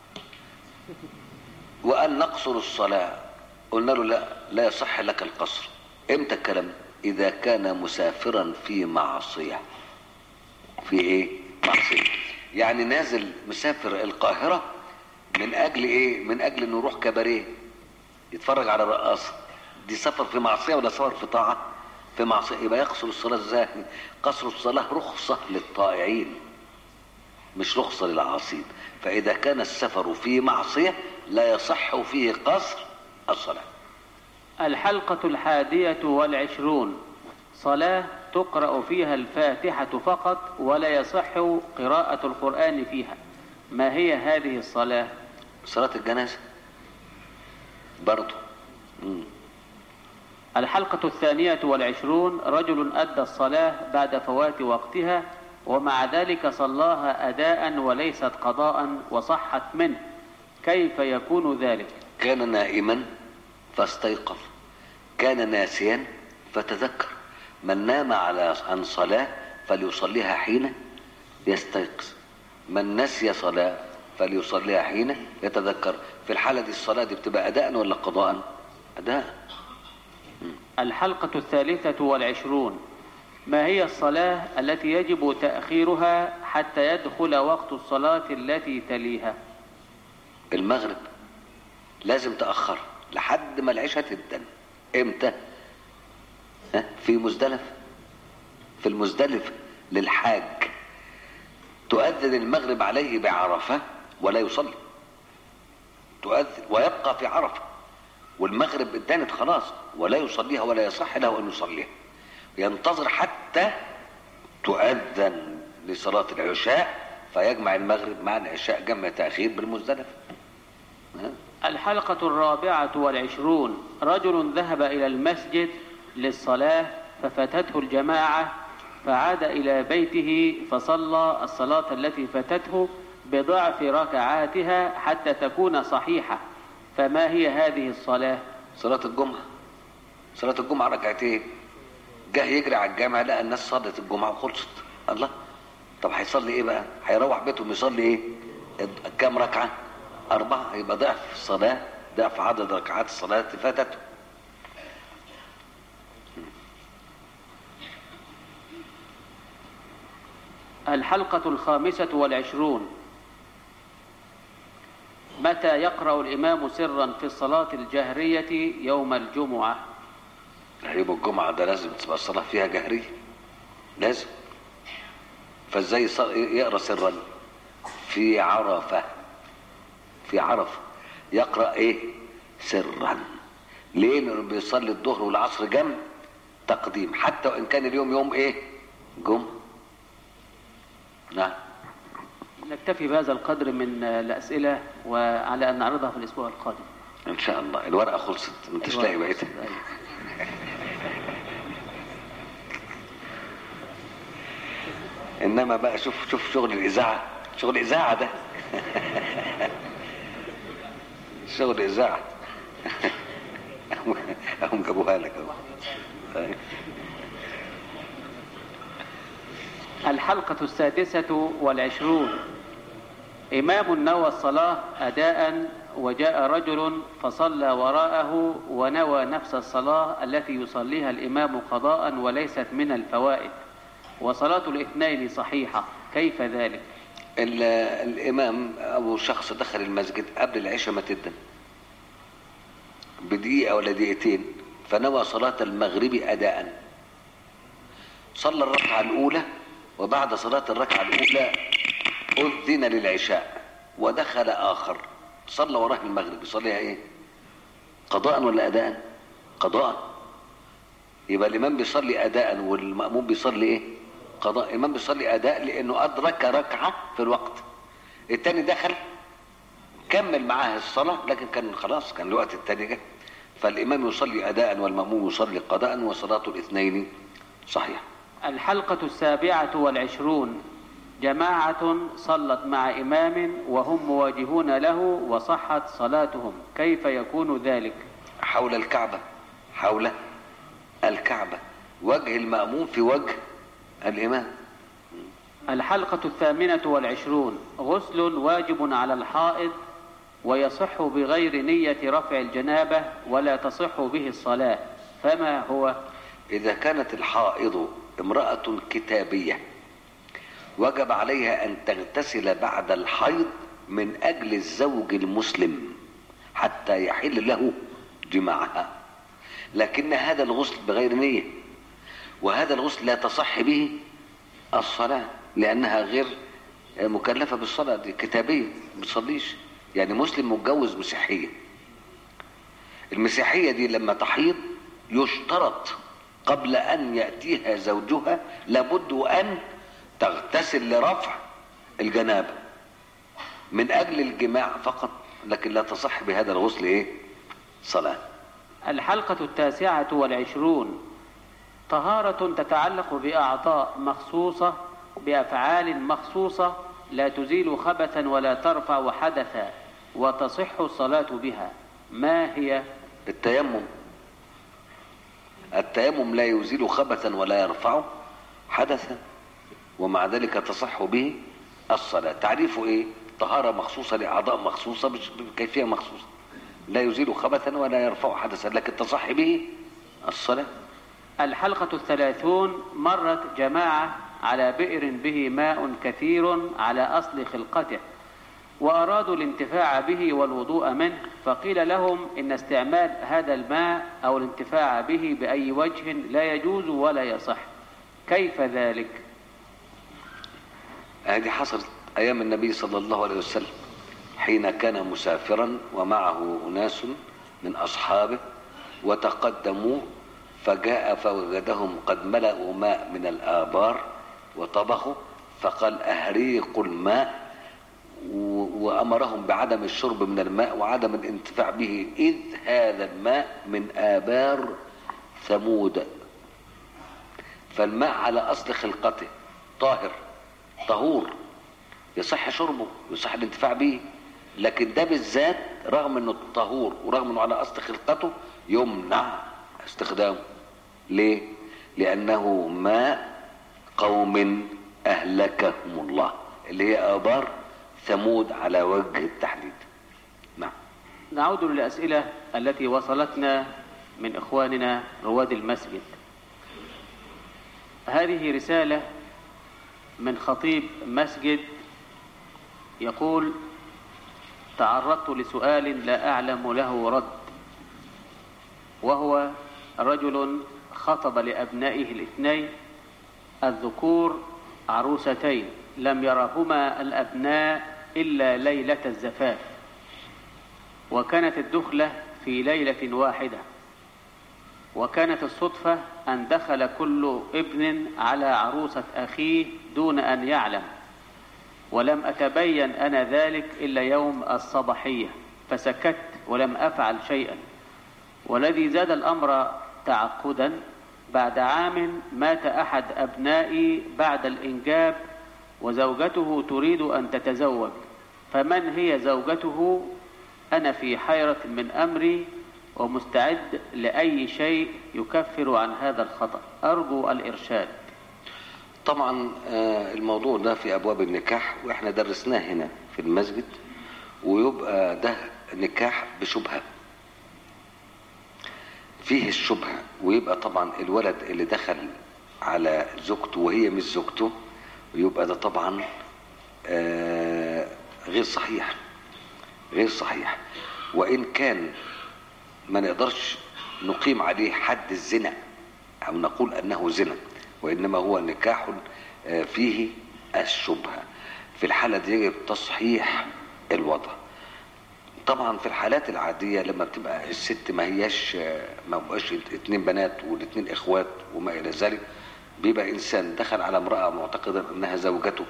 وقال نقصر الصلاة قلنا له لا لا يصح لك القصر امتى الكلام اذا كان مسافرا في معصية في ايه معصية يعني نازل مسافر القاهرة من اجل ايه من اجل انه يروح كباريه يتفرج على الرقاصة دي سفر في معصية ولا سفر في طاعة في معصية يبقى يقصر الصلاة ازاي قصر الصلاة رخصة للطائعين مش رخصة للعاصين فإذا كان السفر في معصية لا يصح فيه قصر الصلاة الحلقة الحادية والعشرون صلاة تقرأ فيها الفاتحة فقط ولا يصح قراءة القرآن فيها ما هي هذه الصلاة صلاة الجنازة برضو مم. الحلقة الثانية والعشرون رجل أدى الصلاة بعد فوات وقتها ومع ذلك صلاها أداء وليست قضاء وصحت منه كيف يكون ذلك كان نائما فاستيقظ كان ناسيا فتذكر من نام على عن صلاة فليصليها حين يستيقظ من نسي صلاة فليصليها حين يتذكر في الحالة دي الصلاة دي بتبقى أداء ولا قضاء أداء الحلقة الثالثة والعشرون ما هي الصلاة التي يجب تأخيرها حتى يدخل وقت الصلاة التي تليها المغرب لازم تأخر لحد ما العشاء تدن امتى ها؟ في مزدلف في المزدلف للحاج تؤذن المغرب عليه بعرفة ولا يصلي تؤذن ويبقى في عرفة والمغرب ادانت خلاص ولا يصليها ولا يصح له ان يصليها ينتظر حتى تؤذن لصلاة العشاء فيجمع المغرب مع العشاء جمع تأخير بالمزدلف ها؟ الحلقة الرابعة والعشرون رجل ذهب إلى المسجد للصلاة ففاتته الجماعة فعاد إلى بيته فصلى الصلاة التي فاتته بضعف ركعاتها حتى تكون صحيحة فما هي هذه الصلاة صلاة الجمعة صلاة الجمعة ركعتين جه يجري على الجامع لقى الناس صلت الجمعة وخلصت الله طب هيصلي ايه بقى هيروح بيتهم يصلي ايه كام ركعة أربعة يبقى ضعف الصلاة ضعف عدد ركعات الصلاة اللي فاتته الحلقة الخامسة والعشرون متى يقرأ الإمام سرا في الصلاة الجهرية يوم الجمعة يوم الجمعة ده لازم تبقى الصلاة فيها جهرية لازم فازاي يص- يقرأ سرا في عرفة في عرفة يقرأ ايه سرا ليه لانه بيصلي الظهر والعصر جنب تقديم حتى وان كان اليوم يوم ايه جمعة نعم نكتفي بهذا القدر من الأسئلة وعلى أن نعرضها في الأسبوع القادم ان شاء الله الورقة خلصت ما انتش لاقي بقيتها انما بقى شوف شوف شغل الاذاعه شغل اذاعه ده شغل اذاعه هم جابوها لك اهو طيب. الحلقة السادسة والعشرون إمام نوى الصلاة أداء وجاء رجل فصلى وراءه ونوى نفس الصلاة التي يصليها الإمام قضاء وليست من الفوائد وصلاة الاثنين صحيحة كيف ذلك ال- الامام او شخص دخل المسجد قبل العشاء ما تدن بدقيقه ولا دقيقتين فنوى صلاه المغرب اداء صلى الركعه الاولى وبعد صلاه الركعه الاولى اذن للعشاء ودخل اخر صلى وراه المغرب يصليها ايه قضاء ولا اداء قضاء يبقى الامام بيصلي اداء والماموم بيصلي ايه قضاء الامام بيصلي اداء لانه ادرك ركعه في الوقت التاني دخل كمل معاه الصلاه لكن كان خلاص كان الوقت التاني جه فالامام يصلي اداء والماموم يصلي قضاء وصلاه الاثنين صحيح الحلقة السابعة والعشرون جماعة صلت مع إمام وهم مواجهون له وصحت صلاتهم كيف يكون ذلك حول الكعبه حول الكعبه وجه الماموم في وجه الامام الحلقة الثامنة والعشرون غسل واجب على الحائض ويصح بغير نية رفع الجنابة ولا تصح به الصلاة فما هو إذا كانت الحائض امرأة كتابية وجب عليها أن تغتسل بعد الحيض من أجل الزوج المسلم حتى يحل له جماعها لكن هذا الغسل بغير نية وهذا الغسل لا تصح به الصلاة لأنها غير مكلفة بالصلاة دي كتابية ما بتصليش يعني مسلم متجوز مسيحية المسيحية دي لما تحيض يشترط قبل أن يأتيها زوجها لابد أن تغتسل لرفع الجنابة من أجل الجماع فقط لكن لا تصح بهذا الغسل إيه صلاة الحلقة التاسعة والعشرون طهارة تتعلق بأعضاء مخصوصة بأفعال مخصوصة لا تزيل خبثا ولا ترفع حدثا وتصح الصلاة بها ما هي التيمم التيمم لا يزيل خبثا ولا يرفع حدثا ومع ذلك تصح به الصلاة تعريفه ايه طهارة مخصوصة لأعضاء مخصوصة بش- بكيفية مخصوصة لا يزيل خبثا ولا يرفع حدثا لكن تصح به الصلاة الحلقة الثلاثون مرت جماعة على بئر به ماء كثير على أصل خلقته وأرادوا الانتفاع به والوضوء منه فقيل لهم إن استعمال هذا الماء أو الانتفاع به بأي وجه لا يجوز ولا يصح كيف ذلك هذه حصلت أيام النبي صلى الله عليه وسلم حين كان مسافرا ومعه أناس من أصحابه وتقدموا فجاء فوجدهم قد ملأوا ماء من الآبار وطبخوا فقال أهريقوا الماء و- وأمرهم بعدم الشرب من الماء وعدم الانتفاع به إذ هذا الماء من آبار ثمود فالماء على أصل خلقته طاهر طهور يصح شربه يصح الانتفاع به لكن ده بالذات رغم انه طهور ورغم انه على اصل خلقته يمنع استخدامه ليه لانه ماء قوم اهلكهم الله اللي هي ابار ثمود على وجه التحديد نعم نعود للأسئلة التي وصلتنا من إخواننا رواد المسجد هذه رسالة من خطيب مسجد يقول تعرضت لسؤال لا أعلم له رد وهو رجل خطب لأبنائه الاثنين الذكور عروستين لم يرهما الأبناء إلا ليلة الزفاف وكانت الدخلة في ليلة واحدة وكانت الصدفة أن دخل كل ابن على عروسة أخيه دون أن يعلم ولم أتبين أنا ذلك إلا يوم الصباحية فسكت ولم أفعل شيئا والذي زاد الأمر تعقدا بعد عام مات أحد أبنائي بعد الإنجاب وزوجته تريد أن تتزوج فمن هي زوجته أنا في حيرة من أمري ومستعد لأي شيء يكفر عن هذا الخطأ أرجو الإرشاد طبعا آه، الموضوع ده في ابواب النكاح واحنا درسناه هنا في المسجد ويبقى ده نكاح بشبهه فيه الشبهه ويبقى طبعا الولد اللي دخل على زوجته وهي مش زوجته ويبقى ده طبعا آه، غير صحيح غير صحيح وان كان ما نقدرش نقيم عليه حد الزنا او نقول انه زنا وانما هو نكاح آه، فيه الشبهه في الحاله دي يجب تصحيح الوضع طبعا في الحالات العاديه لما بتبقى الست ما هياش آه، ما بقاش اتنين بنات والاتنين اخوات وما الى ذلك بيبقى انسان دخل على امراه معتقدا انها زوجته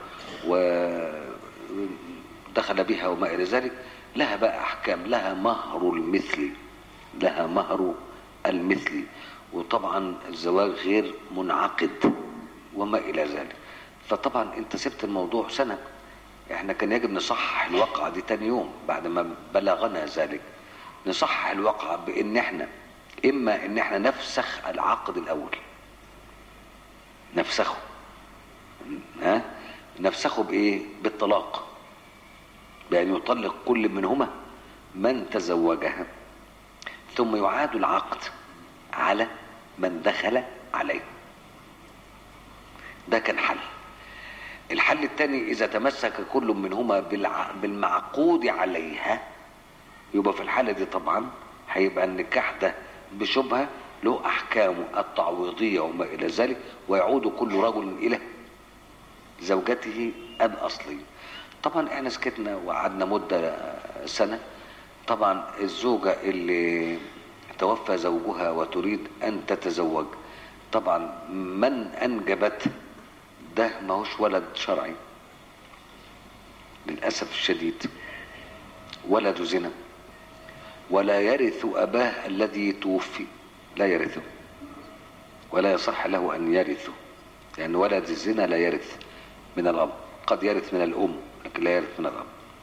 ودخل بها وما الى ذلك لها بقى احكام لها مهر المثل لها مهر المثل وطبعا الزواج غير منعقد وما الى ذلك فطبعا انت سبت الموضوع سنه احنا كان يجب نصحح الواقعة دي تاني يوم بعد ما بلغنا ذلك نصحح الواقعة بان احنا اما ان احنا نفسخ العقد الاول نفسخه ها نفسخه بايه بالطلاق بان يطلق كل منهما من تزوجها ثم يعاد العقد على من دخل عليه ده كان حل الحل الثاني اذا تمسك كل منهما بالع... بالمعقود عليها يبقى في الحاله دي طبعا هيبقى النكاح ده بشبهه له احكامه التعويضيه وما الى ذلك ويعود كل رجل الى زوجته الاصليه طبعا احنا سكتنا وقعدنا مده سنه طبعا الزوجه اللي توفى زوجها وتريد ان تتزوج طبعا من انجبته ده ماهوش ولد شرعي للاسف الشديد ولد زنا ولا يرث اباه الذي توفي لا يرثه ولا يصح له ان يرثه لان ولد الزنا لا يرث من الاب قد يرث من الام لكن لا يرث من الاب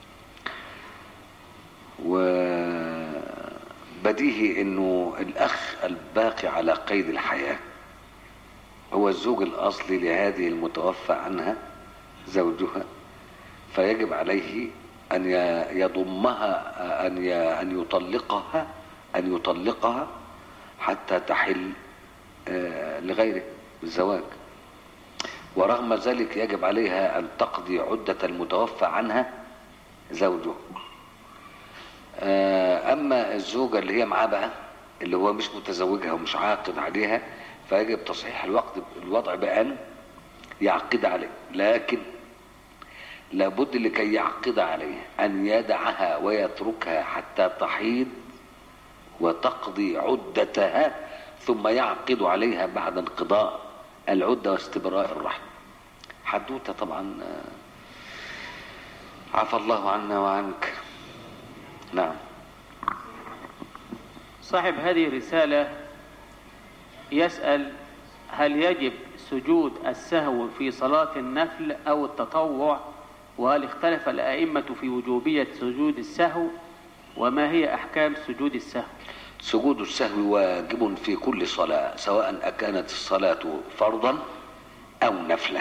وبديهي انه الاخ الباقي على قيد الحياه هو الزوج الاصلي لهذه المتوفى عنها زوجها فيجب عليه ان يضمها ان ان يطلقها ان يطلقها حتى تحل لغيره بالزواج ورغم ذلك يجب عليها ان تقضي عده المتوفى عنها زوجها اما الزوجه اللي هي معاه بقى اللي هو مش متزوجها ومش عاقد عليها فيجب تصحيح الوقت الوضع بأن يعقد عليه لكن لابد لكي يعقد عليه أن يدعها ويتركها حتى تحيض وتقضي عدتها ثم يعقد عليها بعد انقضاء العدة واستبراء الرحم حدوته طبعا عفى الله عنا وعنك نعم صاحب هذه الرسالة يسأل هل يجب سجود السهو في صلاة النفل أو التطوع وهل اختلف الأئمة في وجوبية سجود السهو وما هي أحكام سجود السهو سجود السهو واجب في كل صلاة سواء أكانت الصلاة فرضا أو نفلا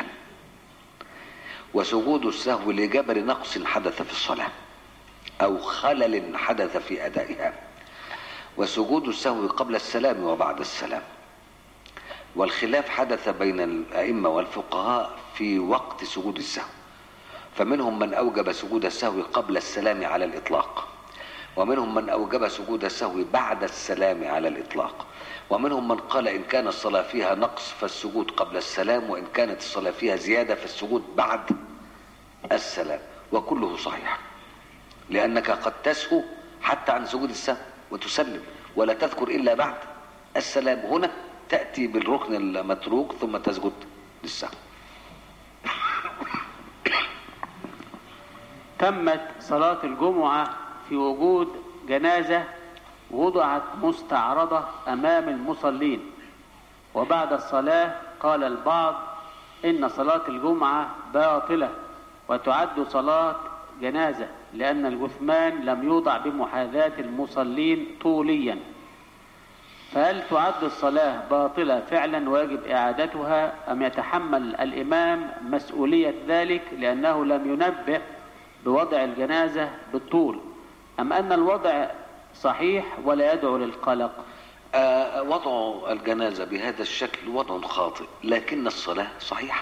وسجود السهو لجبر نقص حدث في الصلاة أو خلل حدث في أدائها وسجود السهو قبل السلام وبعد السلام والخلاف حدث بين الأئمة والفقهاء في وقت سجود السهو فمنهم من أوجب سجود السهو قبل السلام على الإطلاق ومنهم من أوجب سجود السهو بعد السلام على الإطلاق ومنهم من قال إن كان الصلاة فيها نقص فالسجود قبل السلام وإن كانت الصلاة فيها زيادة فالسجود بعد السلام وكله صحيح لأنك قد تسهو حتى عن سجود السهو وتسلم ولا تذكر إلا بعد السلام هنا تأتي بالركن المتروك ثم تسجد للسهو تمت صلاة الجمعة في وجود جنازة وضعت مستعرضة أمام المصلين وبعد الصلاة قال البعض إن صلاة الجمعة باطلة وتعد صلاة جنازة لأن الجثمان لم يوضع بمحاذاة المصلين طوليا فهل تعد الصلاة باطلة فعلا ويجب إعادتها أم يتحمل الإمام مسؤولية ذلك لأنه لم ينبه بوضع الجنازة بالطول أم أن الوضع صحيح ولا يدعو للقلق آه، وضع الجنازة بهذا الشكل وضع خاطئ لكن الصلاة صحيحة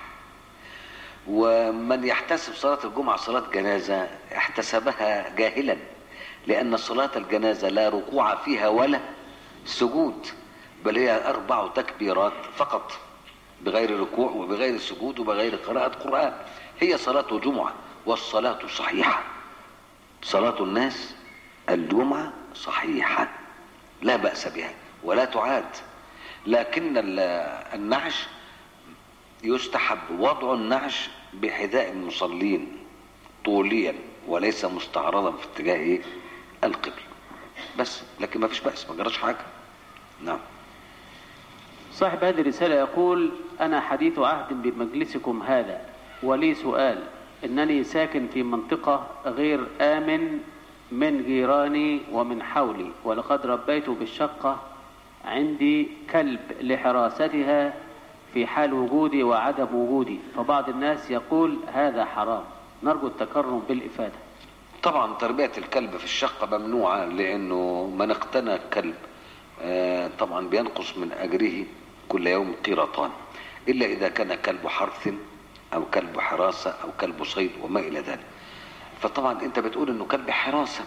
ومن يحتسب صلاة الجمعة صلاة جنازة احتسبها جاهلا لأن صلاة الجنازة لا ركوع فيها ولا سجود بل هي أربع تكبيرات فقط بغير ركوع وبغير سجود وبغير قراءة قرآن هي صلاة جمعة والصلاة صحيحة صلاة الناس الجمعة صحيحة لا بأس بها ولا تعاد لكن ال- النعش يستحب وضع النعش بحذاء المصلين طوليا وليس مستعرضا في اتجاه إيه؟ القبل بس لكن ما فيش بأس ما جراش حاجة نعم صاحب هذه الرسالة يقول أنا حديث عهد بمجلسكم هذا ولي سؤال إنني ساكن في منطقة غير آمن من جيراني ومن حولي ولقد ربيت بالشقة عندي كلب لحراستها في حال وجودي وعدم وجودي فبعض الناس يقول هذا حرام نرجو التكرم بالإفادة طبعا تربية الكلب في الشقة ممنوعة لأنه من اقتنى كلب آه، طبعا بينقص من أجره كل يوم قيراطان إلا إذا كان كلب حرث أو كلب حراسة أو كلب صيد وما إلى ذلك فطبعا أنت بتقول إنه كلب حراسة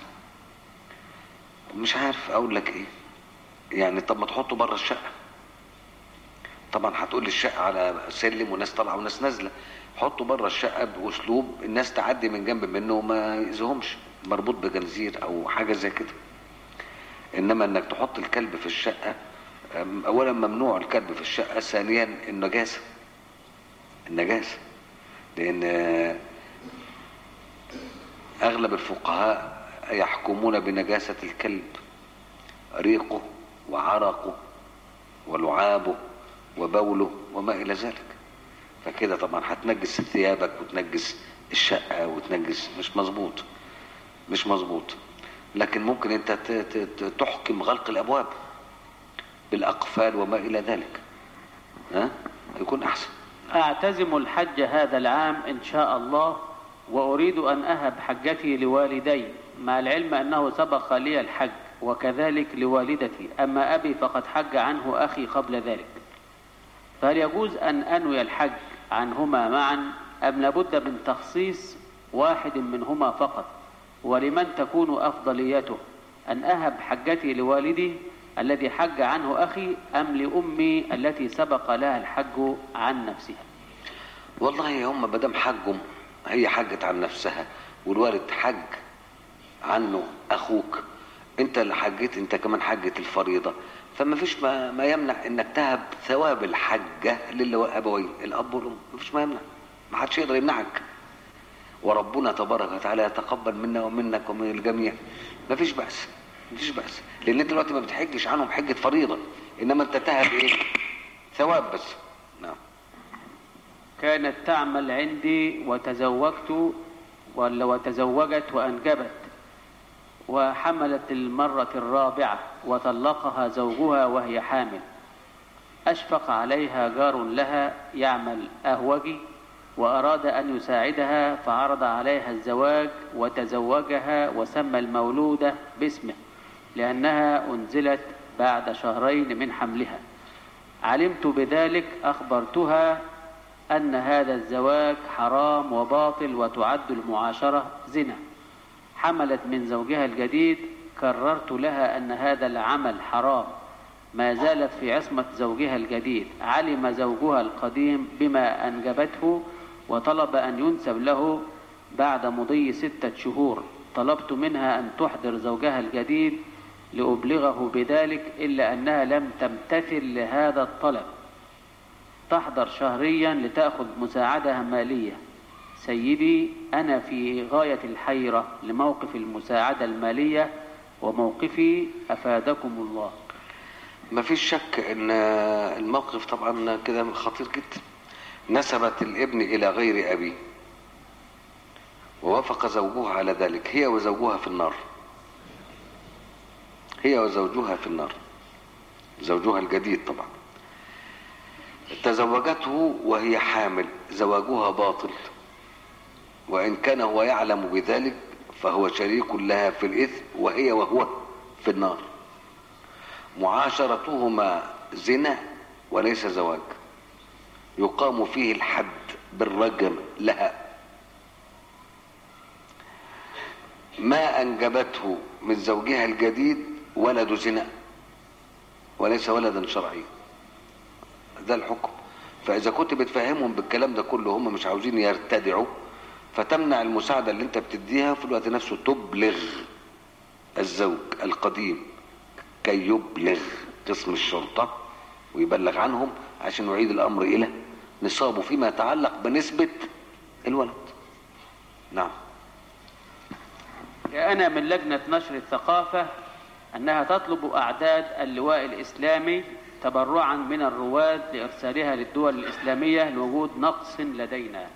مش عارف أقول لك إيه يعني طب ما تحطه بره الشقة طبعا هتقول لي الشقة على سلم وناس طالعة وناس نازلة حطه بره الشقة بأسلوب الناس تعدي من جنب منه وما يأذيهمش مربوط بجنزير أو حاجة زي كده إنما إنك تحط الكلب في الشقة أم، أولا ممنوع الكلب في الشقة ثانيا النجاسة النجاسة لأن آه، أغلب الفقهاء يحكمون بنجاسة الكلب ريقه وعرقه ولعابه وبوله وما إلى ذلك فكده طبعا هتنجس ثيابك وتنجس الشقة وتنجس مش مظبوط مش مظبوط لكن ممكن انت ت- ت- ت- تحكم غلق الابواب بالاقفال وما الى ذلك ها يكون احسن أعتزم الحج هذا العام إن شاء الله وأريد أن أهب حجتي لوالدي مع العلم أنه سبق لي الحج وكذلك لوالدتي أما أبي فقد حج عنه أخي قبل ذلك فهل يجوز أن أنوي الحج عنهما معا أم لابد من تخصيص واحد منهما فقط ولمن تكون أفضليته أن أهب حجتي لوالدي الذي حج عنه أخي أم لأمي التي سبق لها الحج عن نفسها والله هم مدام حجهم هي حجت عن نفسها والوالد حج عنه اخوك انت اللي حجيت انت كمان حجت الفريضه فما فيش ما, ما يمنع انك تهب ثواب الحجه للابوين الاب والام ما فيش ما يمنع ما حدش يقدر يمنعك وربنا تبارك وتعالى يتقبل منا ومنك ومن الجميع ما فيش بأس ما فيش بأس لان انت دلوقتي ما بتحجش عنهم حجه فريضه انما انت تهب ايه ثواب بس نعم كانت تعمل عندي وتزوجت ولا وتزوجت وأنجبت وحملت المرة الرابعة وطلقها زوجها وهي حامل أشفق عليها جار لها يعمل أهوجي وأراد أن يساعدها فعرض عليها الزواج وتزوجها وسمى المولودة باسمه لأنها أنزلت بعد شهرين من حملها علمت بذلك أخبرتها أن هذا الزواج حرام وباطل وتعد المعاشرة زنا حملت من زوجها الجديد كررت لها أن هذا العمل حرام ما زالت في عصمة زوجها الجديد علم زوجها القديم بما أنجبته وطلب أن ينسب له بعد مضي ستة شهور طلبت منها أن تحضر زوجها الجديد لأبلغه بذلك إلا أنها لم تمتثل لهذا الطلب تحضر شهريا لتأخذ مساعدة مالية سيدي أنا في غاية الحيرة لموقف المساعدة المالية وموقفي أفادكم الله ما فيش شك ان الموقف طبعا كده خطير جدا نسبت الابن الى غير ابيه ووافق زوجها على ذلك هي وزوجها في النار هي وزوجها في النار زوجها الجديد طبعا تزوجته وهي حامل زواجها باطل وإن كان هو يعلم بذلك فهو شريك لها في الإثم وهي وهو في النار معاشرتهما زنا وليس زواج يقام فيه الحد بالرجم لها ما أنجبته من زوجها الجديد ولد زنا وليس ولدا شرعيا ده الحكم فإذا كنت بتفهمهم بالكلام ده كله هم مش عاوزين يرتدعوا فتمنع المساعدة اللي انت بتديها في الوقت نفسه تبلغ الزوج القديم كي يبلغ قسم الشرطة ويبلغ عنهم عشان يعيد الأمر إلى نصابه فيما يتعلق بنسبة الولد نعم جاءنا من لجنة نشر الثقافة أنها تطلب أعداد اللواء الإسلامي تبرعا من الرواد لإرسالها للدول الإسلامية لوجود نقص لدينا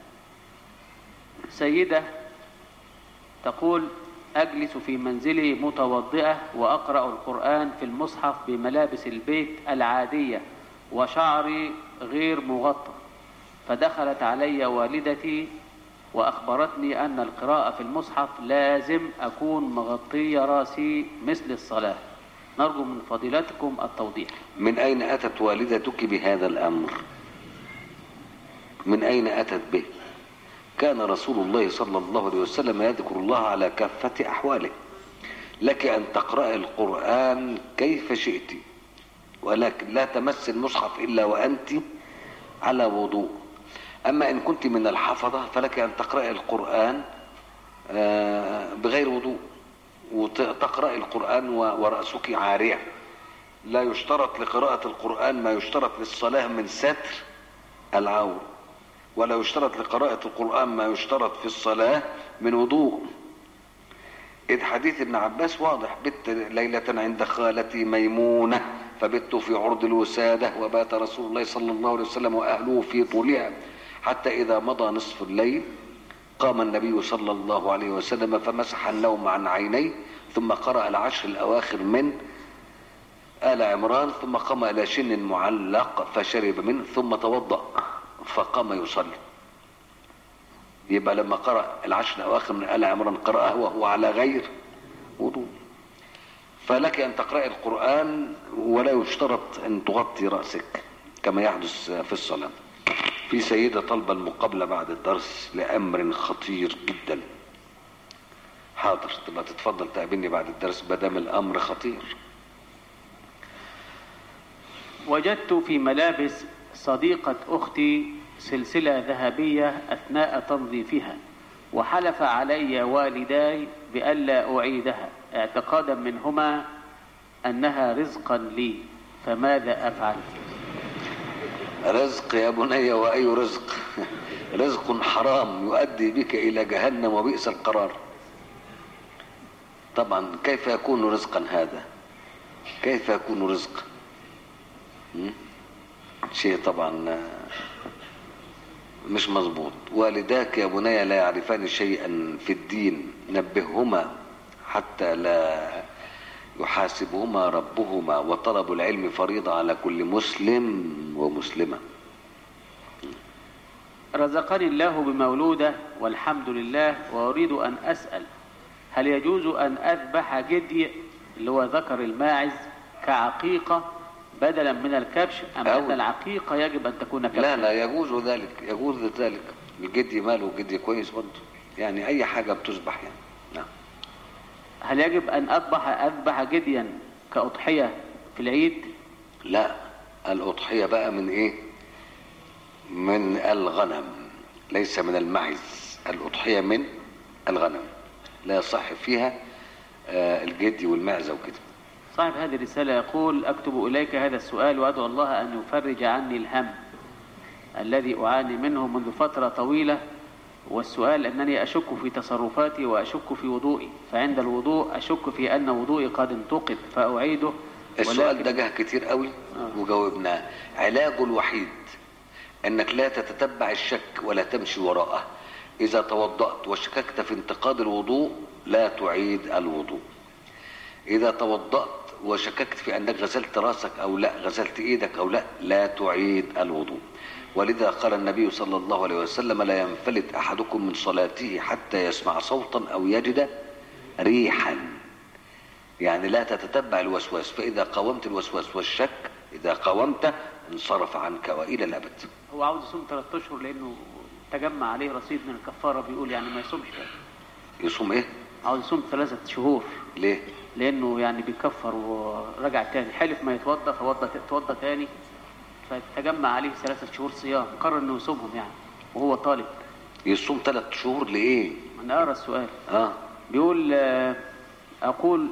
سيدة تقول أجلس في منزلي متوضئة وأقرأ القرآن في المصحف بملابس البيت العادية وشعري غير مغطى فدخلت علي والدتي وأخبرتني أن القراءة في المصحف لازم أكون مغطية راسي مثل الصلاة نرجو من فضيلتكم التوضيح من أين أتت والدتك بهذا الأمر من أين أتت به كان رسول الله صلى الله عليه وسلم يذكر الله على كافة أحواله لك أن تقرأ القرآن كيف شئت ولكن لا تمس المصحف إلا وأنت على وضوء أما إن كنت من الحفظة فلك أن تقرأ القرآن آه، بغير وضوء وتقرأ القرآن و- ورأسك عارية لا يشترط لقراءة القرآن ما يشترط للصلاة من ستر العورة ولا يشترط لقراءة القرآن ما يشترط في الصلاة من وضوء إذ حديث ابن عباس واضح بت ليلة عند خالتي ميمونة فبت في عرض الوسادة وبات رسول الله صلى الله عليه وسلم وأهله في طولها حتى إذا مضى نصف الليل قام النبي صلى الله عليه وسلم فمسح النوم عن عينيه ثم قرأ العشر الأواخر من آل عمران ثم قام إلى شن معلق فشرب منه ثم توضأ فقام يصلي يبقى لما قرأ العشر الأواخر من آل عمران قرأه وهو على غير وضوء فلك أن تقرأ القرآن ولا يشترط أن تغطي رأسك كما يحدث في الصلاة في سيدة طلب المقابلة بعد الدرس لأمر خطير جدا حاضر تبقى تتفضل تقابلني بعد الدرس بدام الأمر خطير وجدت في ملابس صديقة أختي سلسلة ذهبية أثناء تنظيفها وحلف علي والداي بألا أعيدها اعتقادا منهما أنها رزقا لي فماذا أفعل رزق يا بني وأي رزق رزق حرام يؤدي بك إلى جهنم وبئس القرار طبعا كيف يكون رزقا هذا كيف يكون رزق م? شيء طبعا آه، مش مظبوط والداك يا بني لا يعرفان شيئا في الدين نبههما حتى لا يحاسبهما ربهما وطلب العلم فريضة على كل مسلم ومسلمة رزقني الله بمولودة والحمد لله وأريد أن أسأل هل يجوز أن أذبح جدي اللي هو ذكر الماعز كعقيقة بدلا من الكبش أم أو- أن العقيقة يجب أن تكون كبشا لا لا يجوز ذلك يجوز ذلك الجدي ماله الجدي كويس برضه يعني أي حاجة بتذبح يعني نعم هل يجب أن أذبح أذبح جديا كأضحية في العيد لا الأضحية بقى من إيه من الغنم ليس من المعز الأضحية من الغنم لا يصح فيها آه، الجدي والمعزة وكده صاحب هذه الرسالة يقول أكتب إليك هذا السؤال وأدعو الله أن يفرج عني الهم الذي أعاني منه منذ فترة طويلة والسؤال أنني أشك في تصرفاتي وأشك في وضوئي فعند الوضوء أشك في أن وضوئي قد انتقد فأعيده السؤال ده جه كتير قوي آه. وجاوبناه علاجه الوحيد انك لا تتتبع الشك ولا تمشي وراءه اذا توضأت وشككت في انتقاد الوضوء لا تعيد الوضوء اذا توضأت وشككت في انك غسلت راسك او لا غسلت ايدك او لا لا تعيد الوضوء ولذا قال النبي صلى الله عليه وسلم لا ينفلت احدكم من صلاته حتى يسمع صوتا او يجد ريحا يعني لا تتتبع الوسواس فاذا قاومت الوسواس والشك اذا قاومت انصرف عنك والى الابد هو عاوز يصوم ثلاث اشهر لانه تجمع عليه رصيد من الكفاره بيقول يعني ما يصومش تاني يصوم ايه عاوز يصوم ثلاثة شهور ليه لانه يعني بيكفر ورجع تاني حلف ما يتوضا فوضى توضى تاني فتجمع عليه ثلاثة شهور صيام قرر انه يصومهم يعني وهو طالب يصوم ثلاث شهور لايه انا اقرا السؤال اه بيقول آه، اقول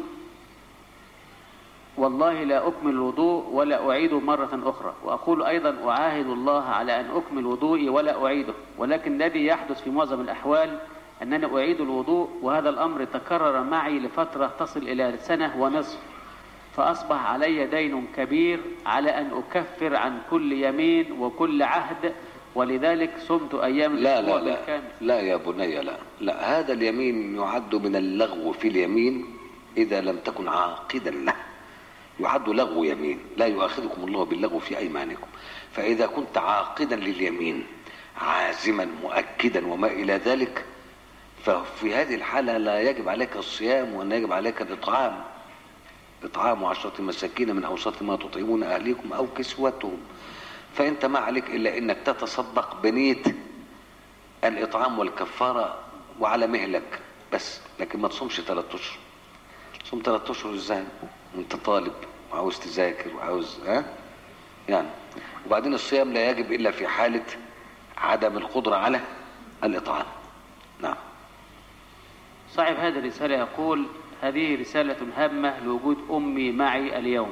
والله لا اكمل الوضوء ولا اعيده مرة اخرى واقول ايضا اعاهد الله على ان اكمل وضوئي ولا اعيده ولكن الذي يحدث في معظم الاحوال انني اعيد الوضوء وهذا الامر تكرر معي لفترة تصل الى سنة ونصف فاصبح علي دين كبير على ان اكفر عن كل يمين وكل عهد ولذلك صمت ايام لا الأسبوع لا لا بالكامل. لا يا بني لا لا هذا اليمين يعد من اللغو في اليمين إذا لم تكن عاقدا له يعد لغو يمين لا يؤاخذكم الله باللغو في أيمانكم فإذا كنت عاقدا لليمين عازما مؤكدا وما إلى ذلك ففي هذه الحالة لا يجب عليك الصيام وأن يجب عليك الإطعام إطعام عشرة مساكين من أوسط ما تطعمون أهليكم أو كسوتهم فأنت ما عليك إلا أنك تتصدق بنية الإطعام والكفارة وعلى مهلك بس لكن ما تصومش ثلاثة أشهر تصوم ثلاثة أشهر إزاي وأنت طالب وعاوز تذاكر وعاوز ها يعني وبعدين الصيام لا يجب إلا في حالة عدم القدرة على الإطعام نعم صاحب هذه الرسالة يقول هذه رسالة هامة لوجود أمي معي اليوم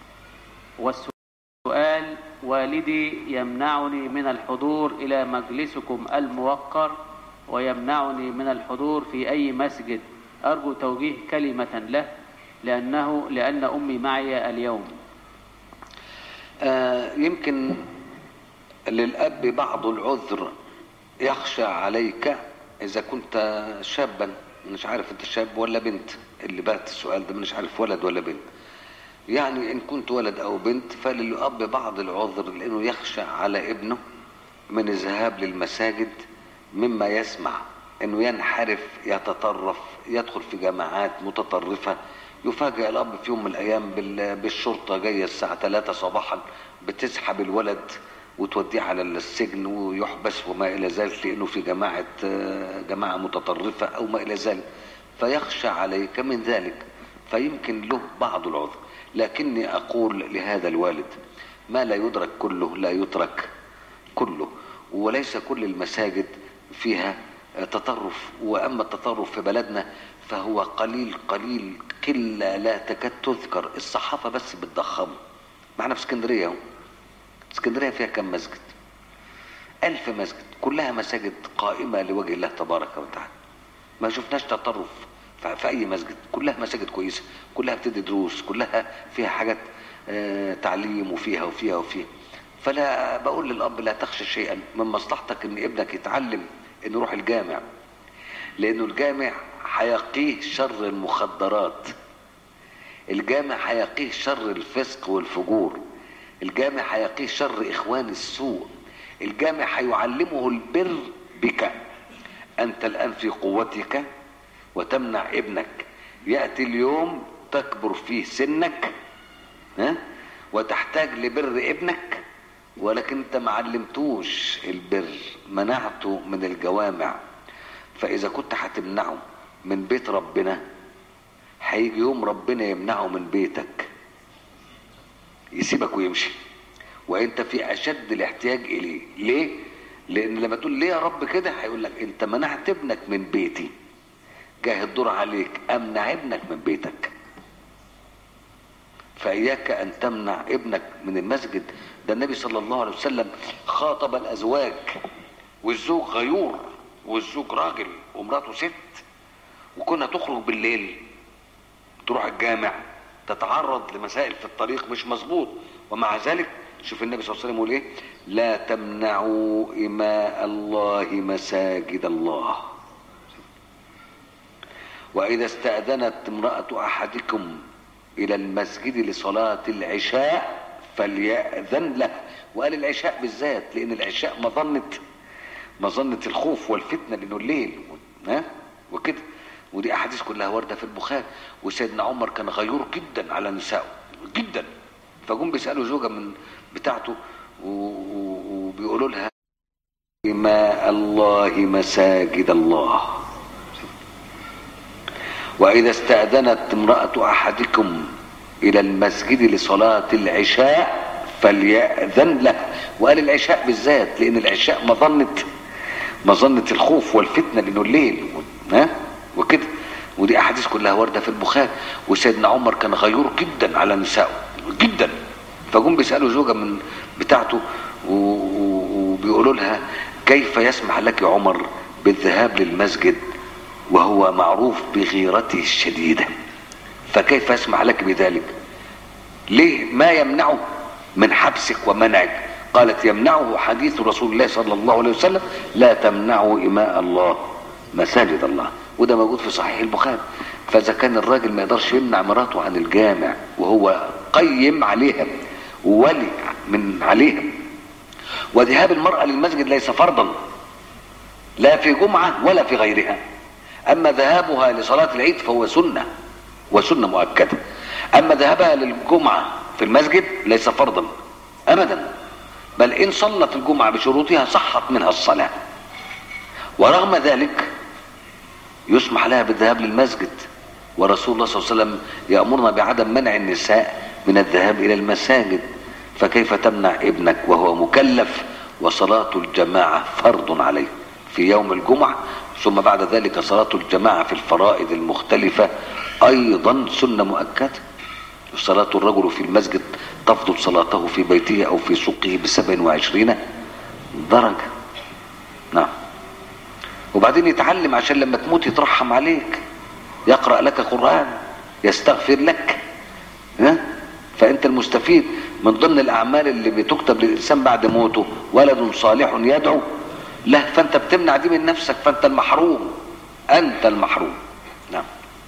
والسؤال والدي يمنعني من الحضور إلى مجلسكم الموقر ويمنعني من الحضور في أي مسجد أرجو توجيه كلمة له لأنه لأن أمي معي اليوم آه يمكن للأب بعض العذر يخشى عليك إذا كنت شابا مش عارف أنت شاب ولا بنت اللي بات السؤال ده مش عارف ولد ولا بنت يعني إن كنت ولد أو بنت فللأب بعض العذر لأنه يخشى على ابنه من الذهاب للمساجد مما يسمع انه ينحرف يتطرف يدخل في جماعات متطرفة يفاجئ الاب في يوم من الايام بال- بالشرطة جاية الساعة 3 صباحا بتسحب الولد وتوديه على السجن ويحبس وما الى ذلك لانه في جماعة آه، جماعة متطرفة او ما الى ذلك فيخشى عليك من ذلك فيمكن له بعض العذر لكني اقول لهذا الوالد ما لا يدرك كله لا يترك كله وليس كل المساجد فيها تطرف واما التطرف في بلدنا فهو قليل قليل قله لا تكاد تذكر الصحافه بس بتضخمه معنا في اسكندريه اهو اسكندريه فيها كم مسجد ألف مسجد كلها مساجد قائمة لوجه الله تبارك وتعالى ما شفناش تطرف ف- في أي مسجد كلها مساجد كويسة كلها بتدي دروس كلها فيها حاجات آه، تعليم وفيها وفيها وفيها فلا بقول للأب لا تخشى شيئا من مصلحتك إن ابنك يتعلم إنه يروح الجامع لأنه الجامع هيقيه شر المخدرات الجامع هيقيه شر الفسق والفجور الجامع هيقيه شر إخوان السوء الجامع هيعلمه البر بك أنت الآن في قوتك وتمنع ابنك يأتي اليوم تكبر فيه سنك ها وتحتاج لبر ابنك ولكن انت ما علمتوش البر منعته من الجوامع فاذا كنت هتمنعه من بيت ربنا هيجي يوم ربنا يمنعه من بيتك يسيبك ويمشي وانت في اشد الاحتياج اليه ليه لان لما تقول ليه يا رب كده هيقول لك انت منعت ابنك من بيتي جاه الدور عليك امنع ابنك من بيتك فإياك أن تمنع ابنك من المسجد ده النبي صلى الله عليه وسلم خاطب الأزواج والزوج غيور والزوج راجل ومراته ست وكنا تخرج بالليل تروح الجامع تتعرض لمسائل في الطريق مش مظبوط ومع ذلك شوف النبي صلى الله عليه وسلم يقول ايه لا تمنعوا إماء الله مساجد الله وإذا استأذنت امرأة أحدكم إلى المسجد لصلاة العشاء فليأذن له وقال العشاء بالذات لأن العشاء مظنة مظنة الخوف والفتنة لأنه الليل ها وكده ودي أحاديث كلها واردة في البخاري وسيدنا عمر كان غيور جدا على نسائه جدا فجم بيسألوا زوجة من بتاعته و- و- وبيقولوا لها ما الله مساجد الله وإذا استأذنت امرأة أحدكم إلى المسجد لصلاة العشاء فليأذن له وقال العشاء بالذات لأن العشاء مظنة مظنة الخوف والفتنة لأنه الليل ها وكده ودي أحاديث كلها واردة في البخاري وسيدنا عمر كان غيور جدا على نسائه جدا فجم بيسألوا زوجة من بتاعته و- و- وبيقولوا لها كيف يسمح لك عمر بالذهاب للمسجد وهو معروف بغيرته الشديدة فكيف يسمح لك بذلك ليه ما يمنعه من حبسك ومنعك قالت يمنعه حديث رسول الله صلى الله عليه وسلم لا تمنعوا إماء الله مساجد الله وده موجود في صحيح البخاري فإذا كان الراجل ما يقدرش يمنع مراته عن الجامع وهو قيم عليها وولي من عليها وذهاب المرأة للمسجد ليس فرضا لا في جمعة ولا في غيرها أما ذهابها لصلاة العيد فهو سنة وسنة مؤكدة أما ذهابها للجمعة في المسجد ليس فرضا أبدا بل إن صلت الجمعة بشروطها صحت منها الصلاة ورغم ذلك يسمح لها بالذهاب للمسجد ورسول الله صلى الله عليه وسلم يأمرنا بعدم منع النساء من الذهاب إلى المساجد فكيف تمنع ابنك وهو مكلف وصلاة الجماعة فرض عليه في يوم الجمعة ثم بعد ذلك صلاة الجماعة في الفرائض المختلفة أيضا سنة مؤكدة صلاة الرجل في المسجد تفضل صلاته في بيته أو في سوقه بسبع وعشرين درجة نعم وبعدين يتعلم عشان لما تموت يترحم عليك يقرأ لك قرآن يستغفر لك ها فأنت المستفيد من ضمن الأعمال اللي بتكتب للإنسان بعد موته ولد صالح يدعو له فأنت بتمنع دي من نفسك فأنت المحروم أنت المحروم نعم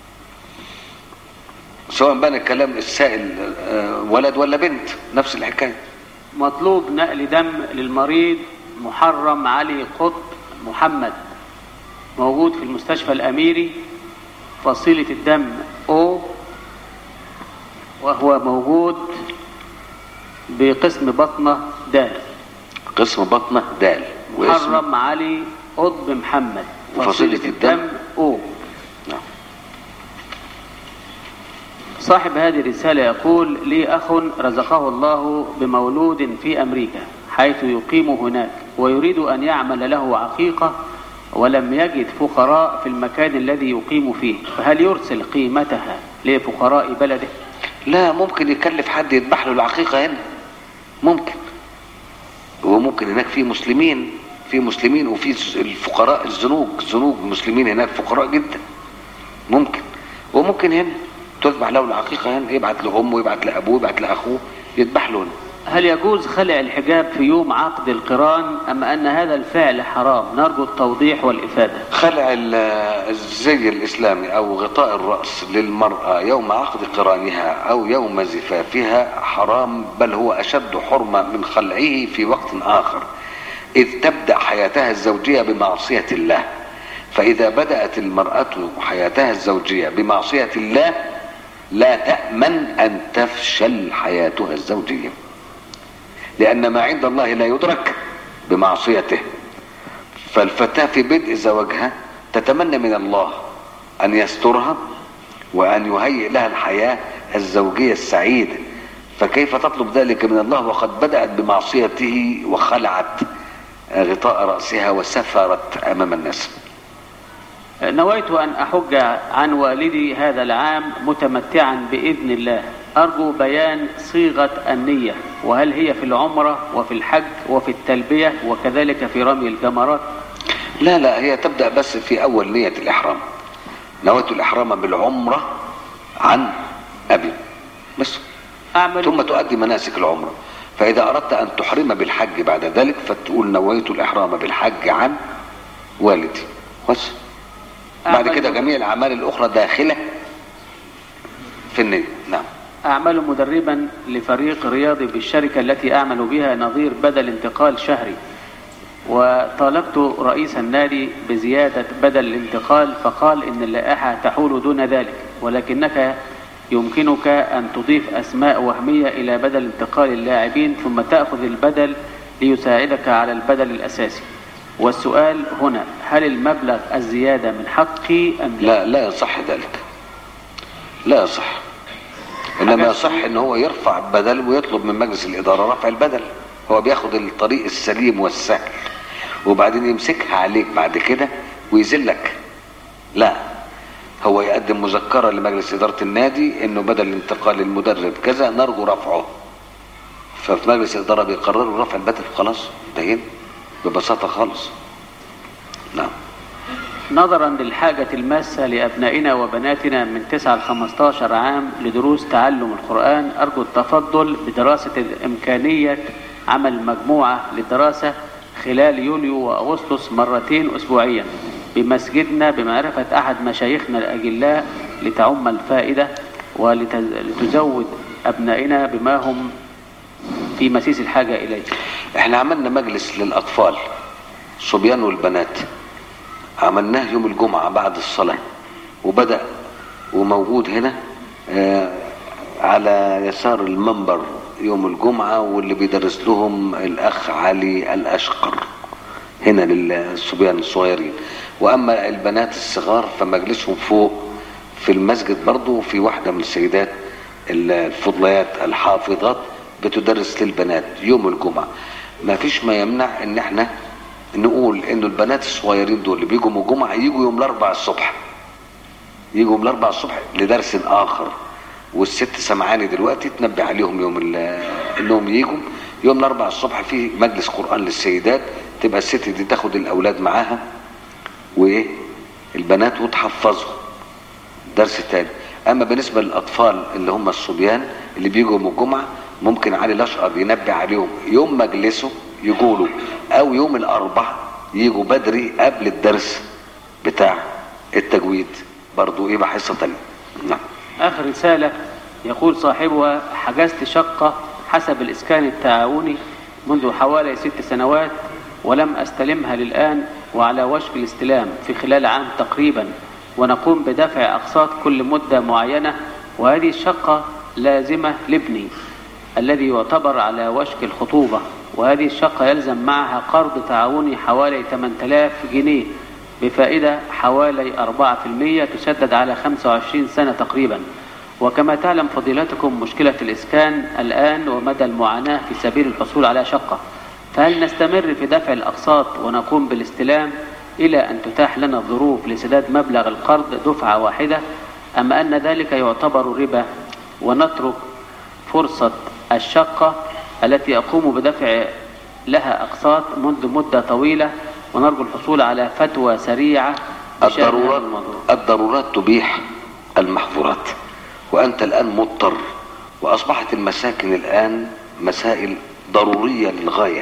سواء بان الكلام السائل آه، ولد ولا بنت نفس الحكاية مطلوب نقل دم للمريض محرم علي قطب محمد موجود في المستشفى الأميري فصيلة الدم O وهو موجود بقسم بطنة د قسم بطنه دال واسم محرم علي قطب محمد وفصيلة الدم O نعم صاحب هذه الرسالة يقول لي أخ رزقه الله بمولود في أمريكا حيث يقيم هناك ويريد أن يعمل له عقيقة ولم يجد فقراء في المكان الذي يقيم فيه فهل يرسل قيمتها لفقراء بلده لا ممكن يكلف حد يذبح له العقيقة هنا ممكن وممكن هناك في مسلمين في مسلمين وفي الفقراء الزنوج الزنوج المسلمين هناك فقراء جدا ممكن وممكن هنا تذبح له العقيقة هنا يبعت لأمه يبعت لأبوه يبعت لأخوه يذبح له هنا هل يجوز خلع الحجاب في يوم عقد القران أم أن هذا الفعل حرام نرجو التوضيح والإفادة خلع ال- الزي الإسلامي أو غطاء الرأس للمرأة يوم عقد قرانها أو يوم زفافها حرام بل هو أشد حرمة من خلعه في وقت آخر إذ تبدأ حياتها الزوجية بمعصية الله فإذا بدأت المرأة حياتها الزوجية بمعصية الله لا تأمن أن تفشل حياتها الزوجية لأن ما عند الله لا يدرك بمعصيته فالفتاة في بدء زواجها تتمنى من الله أن يسترها وأن يهيئ لها الحياة الزوجية السعيدة فكيف تطلب ذلك من الله وقد بدأت بمعصيته وخلعت غطاء رأسها وسفرت أمام الناس نويت أن أحج عن والدي هذا العام متمتعا بإذن الله أرجو بيان صيغة النية وهل هي في العمرة وفي الحج وفي التلبية وكذلك في رمي الجمرات لا لا هي تبدأ بس في أول نية الإحرام نويت الإحرام بالعمرة عن أبي بس أعمل ثم تؤدي مناسك العمرة فإذا أردت أن تحرم بالحج بعد ذلك فتقول نويت الإحرام بالحج عن والدي بس بعد أعمل- كده جميع الأعمال الأخرى داخلة في النية نعم أعمل مدربا لفريق رياضي بالشركة التي أعمل بها نظير بدل انتقال شهري وطالبت رئيس النادي بزيادة بدل الانتقال فقال إن اللائحة تحول دون ذلك ولكنك يمكنك أن تضيف أسماء وهمية إلى بدل انتقال اللاعبين ثم تأخذ البدل ليساعدك على البدل الأساسي والسؤال هنا هل المبلغ الزيادة من حقي أم لا لا يصح ذلك لا يصح انما يصح ان هو يرفع بدل ويطلب من مجلس الاداره رفع البدل هو بياخد الطريق السليم والسهل وبعدين يمسكها عليك بعد كده ويذلك لا هو يقدم مذكرة لمجلس إدارة النادي إنه بدل انتقال المدرب كذا نرجو رفعه ففي مجلس الإدارة بيقرروا رفع البدل خلاص انتهينا ببساطة خالص نعم نظرا للحاجة الماسة لأبنائنا وبناتنا من 9 ل 15 عام لدروس تعلم القرآن أرجو التفضل بدراسة إمكانية عمل مجموعة للدراسة خلال يوليو وأغسطس مرتين أسبوعيا بمسجدنا بمعرفة أحد مشايخنا الأجلاء لتعم الفائدة ولتزود أبنائنا بما هم في مسيس الحاجة إليه احنا عملنا مجلس للأطفال صبيان والبنات عملناه يوم الجمعة بعد الصلاة وبدأ وموجود هنا آه، على يسار المنبر يوم الجمعة واللي بيدرس لهم الأخ علي الأشقر هنا للصبيان الصغيرين وأما البنات الصغار فمجلسهم فوق في المسجد برضو في واحدة من السيدات الفضليات الحافظات بتدرس للبنات يوم الجمعة ما فيش ما يمنع ان احنا نقول انه البنات الصغيرين دول اللي بيجوا من الجمعة يجوا يوم الاربع الصبح يجوا يوم الاربع الصبح لدرس اخر والست سمعاني دلوقتي تنبه عليهم يوم ال- انهم يجوا يوم الاربع الصبح في مجلس قرآن للسيدات تبقى الست دي تاخد الاولاد معاها وايه البنات وتحفظهم درس تاني اما بالنسبه للاطفال اللي هم الصبيان اللي بيجوا من الجمعه ممكن علي الاشقر ينبه عليهم يوم مجلسه يقولوا او يوم الاربع يجوا بدري قبل الدرس بتاع التجويد برضو ايه بقى حصه تانيه نعم آخر رسالة يقول صاحبها حجزت شقة حسب الإسكان التعاوني منذ حوالي ست سنوات ولم أستلمها للآن وعلى وشك الاستلام في خلال عام تقريبا ونقوم بدفع أقساط كل مدة معينة وهذه الشقة لازمة لابني الذي يعتبر على وشك الخطوبة وهذه الشقة يلزم معها قرض تعاوني حوالي 8000 جنيه بفائدة حوالي 4% تسدد على 25 سنة تقريبا وكما تعلم فضيلتكم مشكلة الإسكان الآن ومدى المعاناة في سبيل الحصول على شقة فهل نستمر في دفع الأقساط ونقوم بالاستلام إلى أن تتاح لنا الظروف لسداد مبلغ القرض دفعة واحدة أم أن ذلك يعتبر ربا ونترك فرصة الشقة التي أقوم بدفع لها أقساط منذ مدة طويلة ونرجو الحصول على فتوى سريعة بشأن هذا الضرورات الموضوع. الضرورات تبيح المحظورات وأنت الآن مضطر وأصبحت المساكن الآن مسائل ضرورية للغاية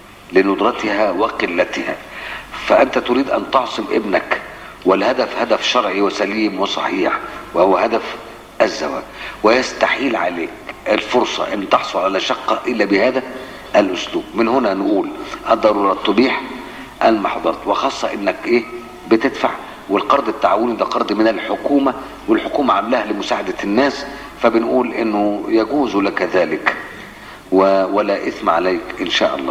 لندرتها وقلتها فأنت تريد أن تعصم ابنك والهدف هدف شرعي وسليم وصحيح وهو هدف الزواج ويستحيل عليك الفرصة أن تحصل على شقة إلا بهذا الأسلوب من هنا نقول الضرورات تبيح المحظورات وخاصة أنك إيه بتدفع والقرض التعاوني ده قرض من الحكومة والحكومة عاملاها لمساعدة الناس فبنقول انه يجوز لك ذلك و- ولا اثم عليك ان شاء الله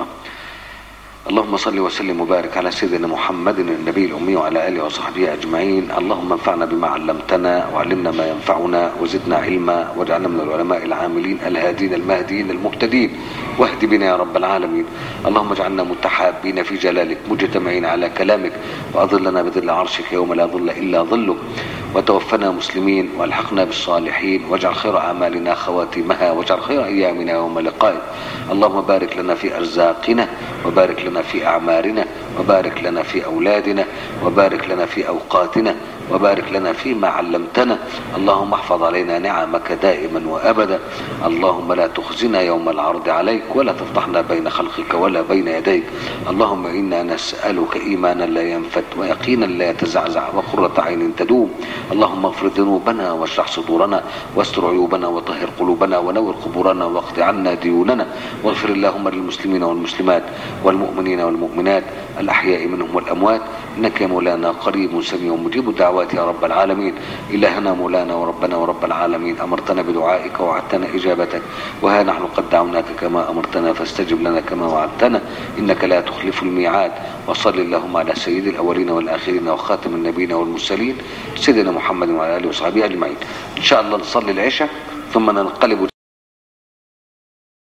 اللهم صل وسلم وبارك على سيدنا محمد النبي الأمي وعلى آله وصحبه أجمعين اللهم انفعنا بما علمتنا وعلمنا ما ينفعنا وزدنا علما واجعلنا من العلماء العاملين الهادين المهديين المهتدين واهد بنا يا رب العالمين اللهم اجعلنا متحابين في جلالك مجتمعين على كلامك وأظلنا بظل عرشك يوم لا ظل إلا ظلك وتوفنا مسلمين والحقنا بالصالحين واجعل خير اعمالنا خواتمها واجعل خير ايامنا يوم لقائك اللهم بارك لنا في ارزاقنا وبارك لنا في اعمارنا وبارك لنا في اولادنا وبارك لنا في اوقاتنا وبارك لنا فيما علمتنا اللهم احفظ علينا نعمك دائما وابدا اللهم لا تخزنا يوم العرض عليك ولا تفضحنا بين خلقك ولا بين يديك اللهم انا نسالك ايمانا لا ينفد ويقينا لا يتزعزع وقرة عين تدوم اللهم اغفر ذنوبنا واشرح صدورنا واستر عيوبنا وطهر قلوبنا ونور قبورنا واقض عنا ديوننا واغفر اللهم للمسلمين والمسلمات والمؤمنين والمؤمنات الاحياء منهم والاموات انك يا مولانا قريب سميع مجيب الدعوات يا رب العالمين الهنا مولانا وربنا ورب العالمين امرتنا بدعائك ووعدتنا اجابتك وها نحن قد دعوناك كما امرتنا فاستجب لنا كما وعدتنا انك لا تخلف الميعاد وصل اللهم على سيد الاولين والاخرين وخاتم النبيين والمرسلين سيدنا محمد وعلى اله وصحبه اجمعين ان شاء الله نصلي العشاء ثم ننقلب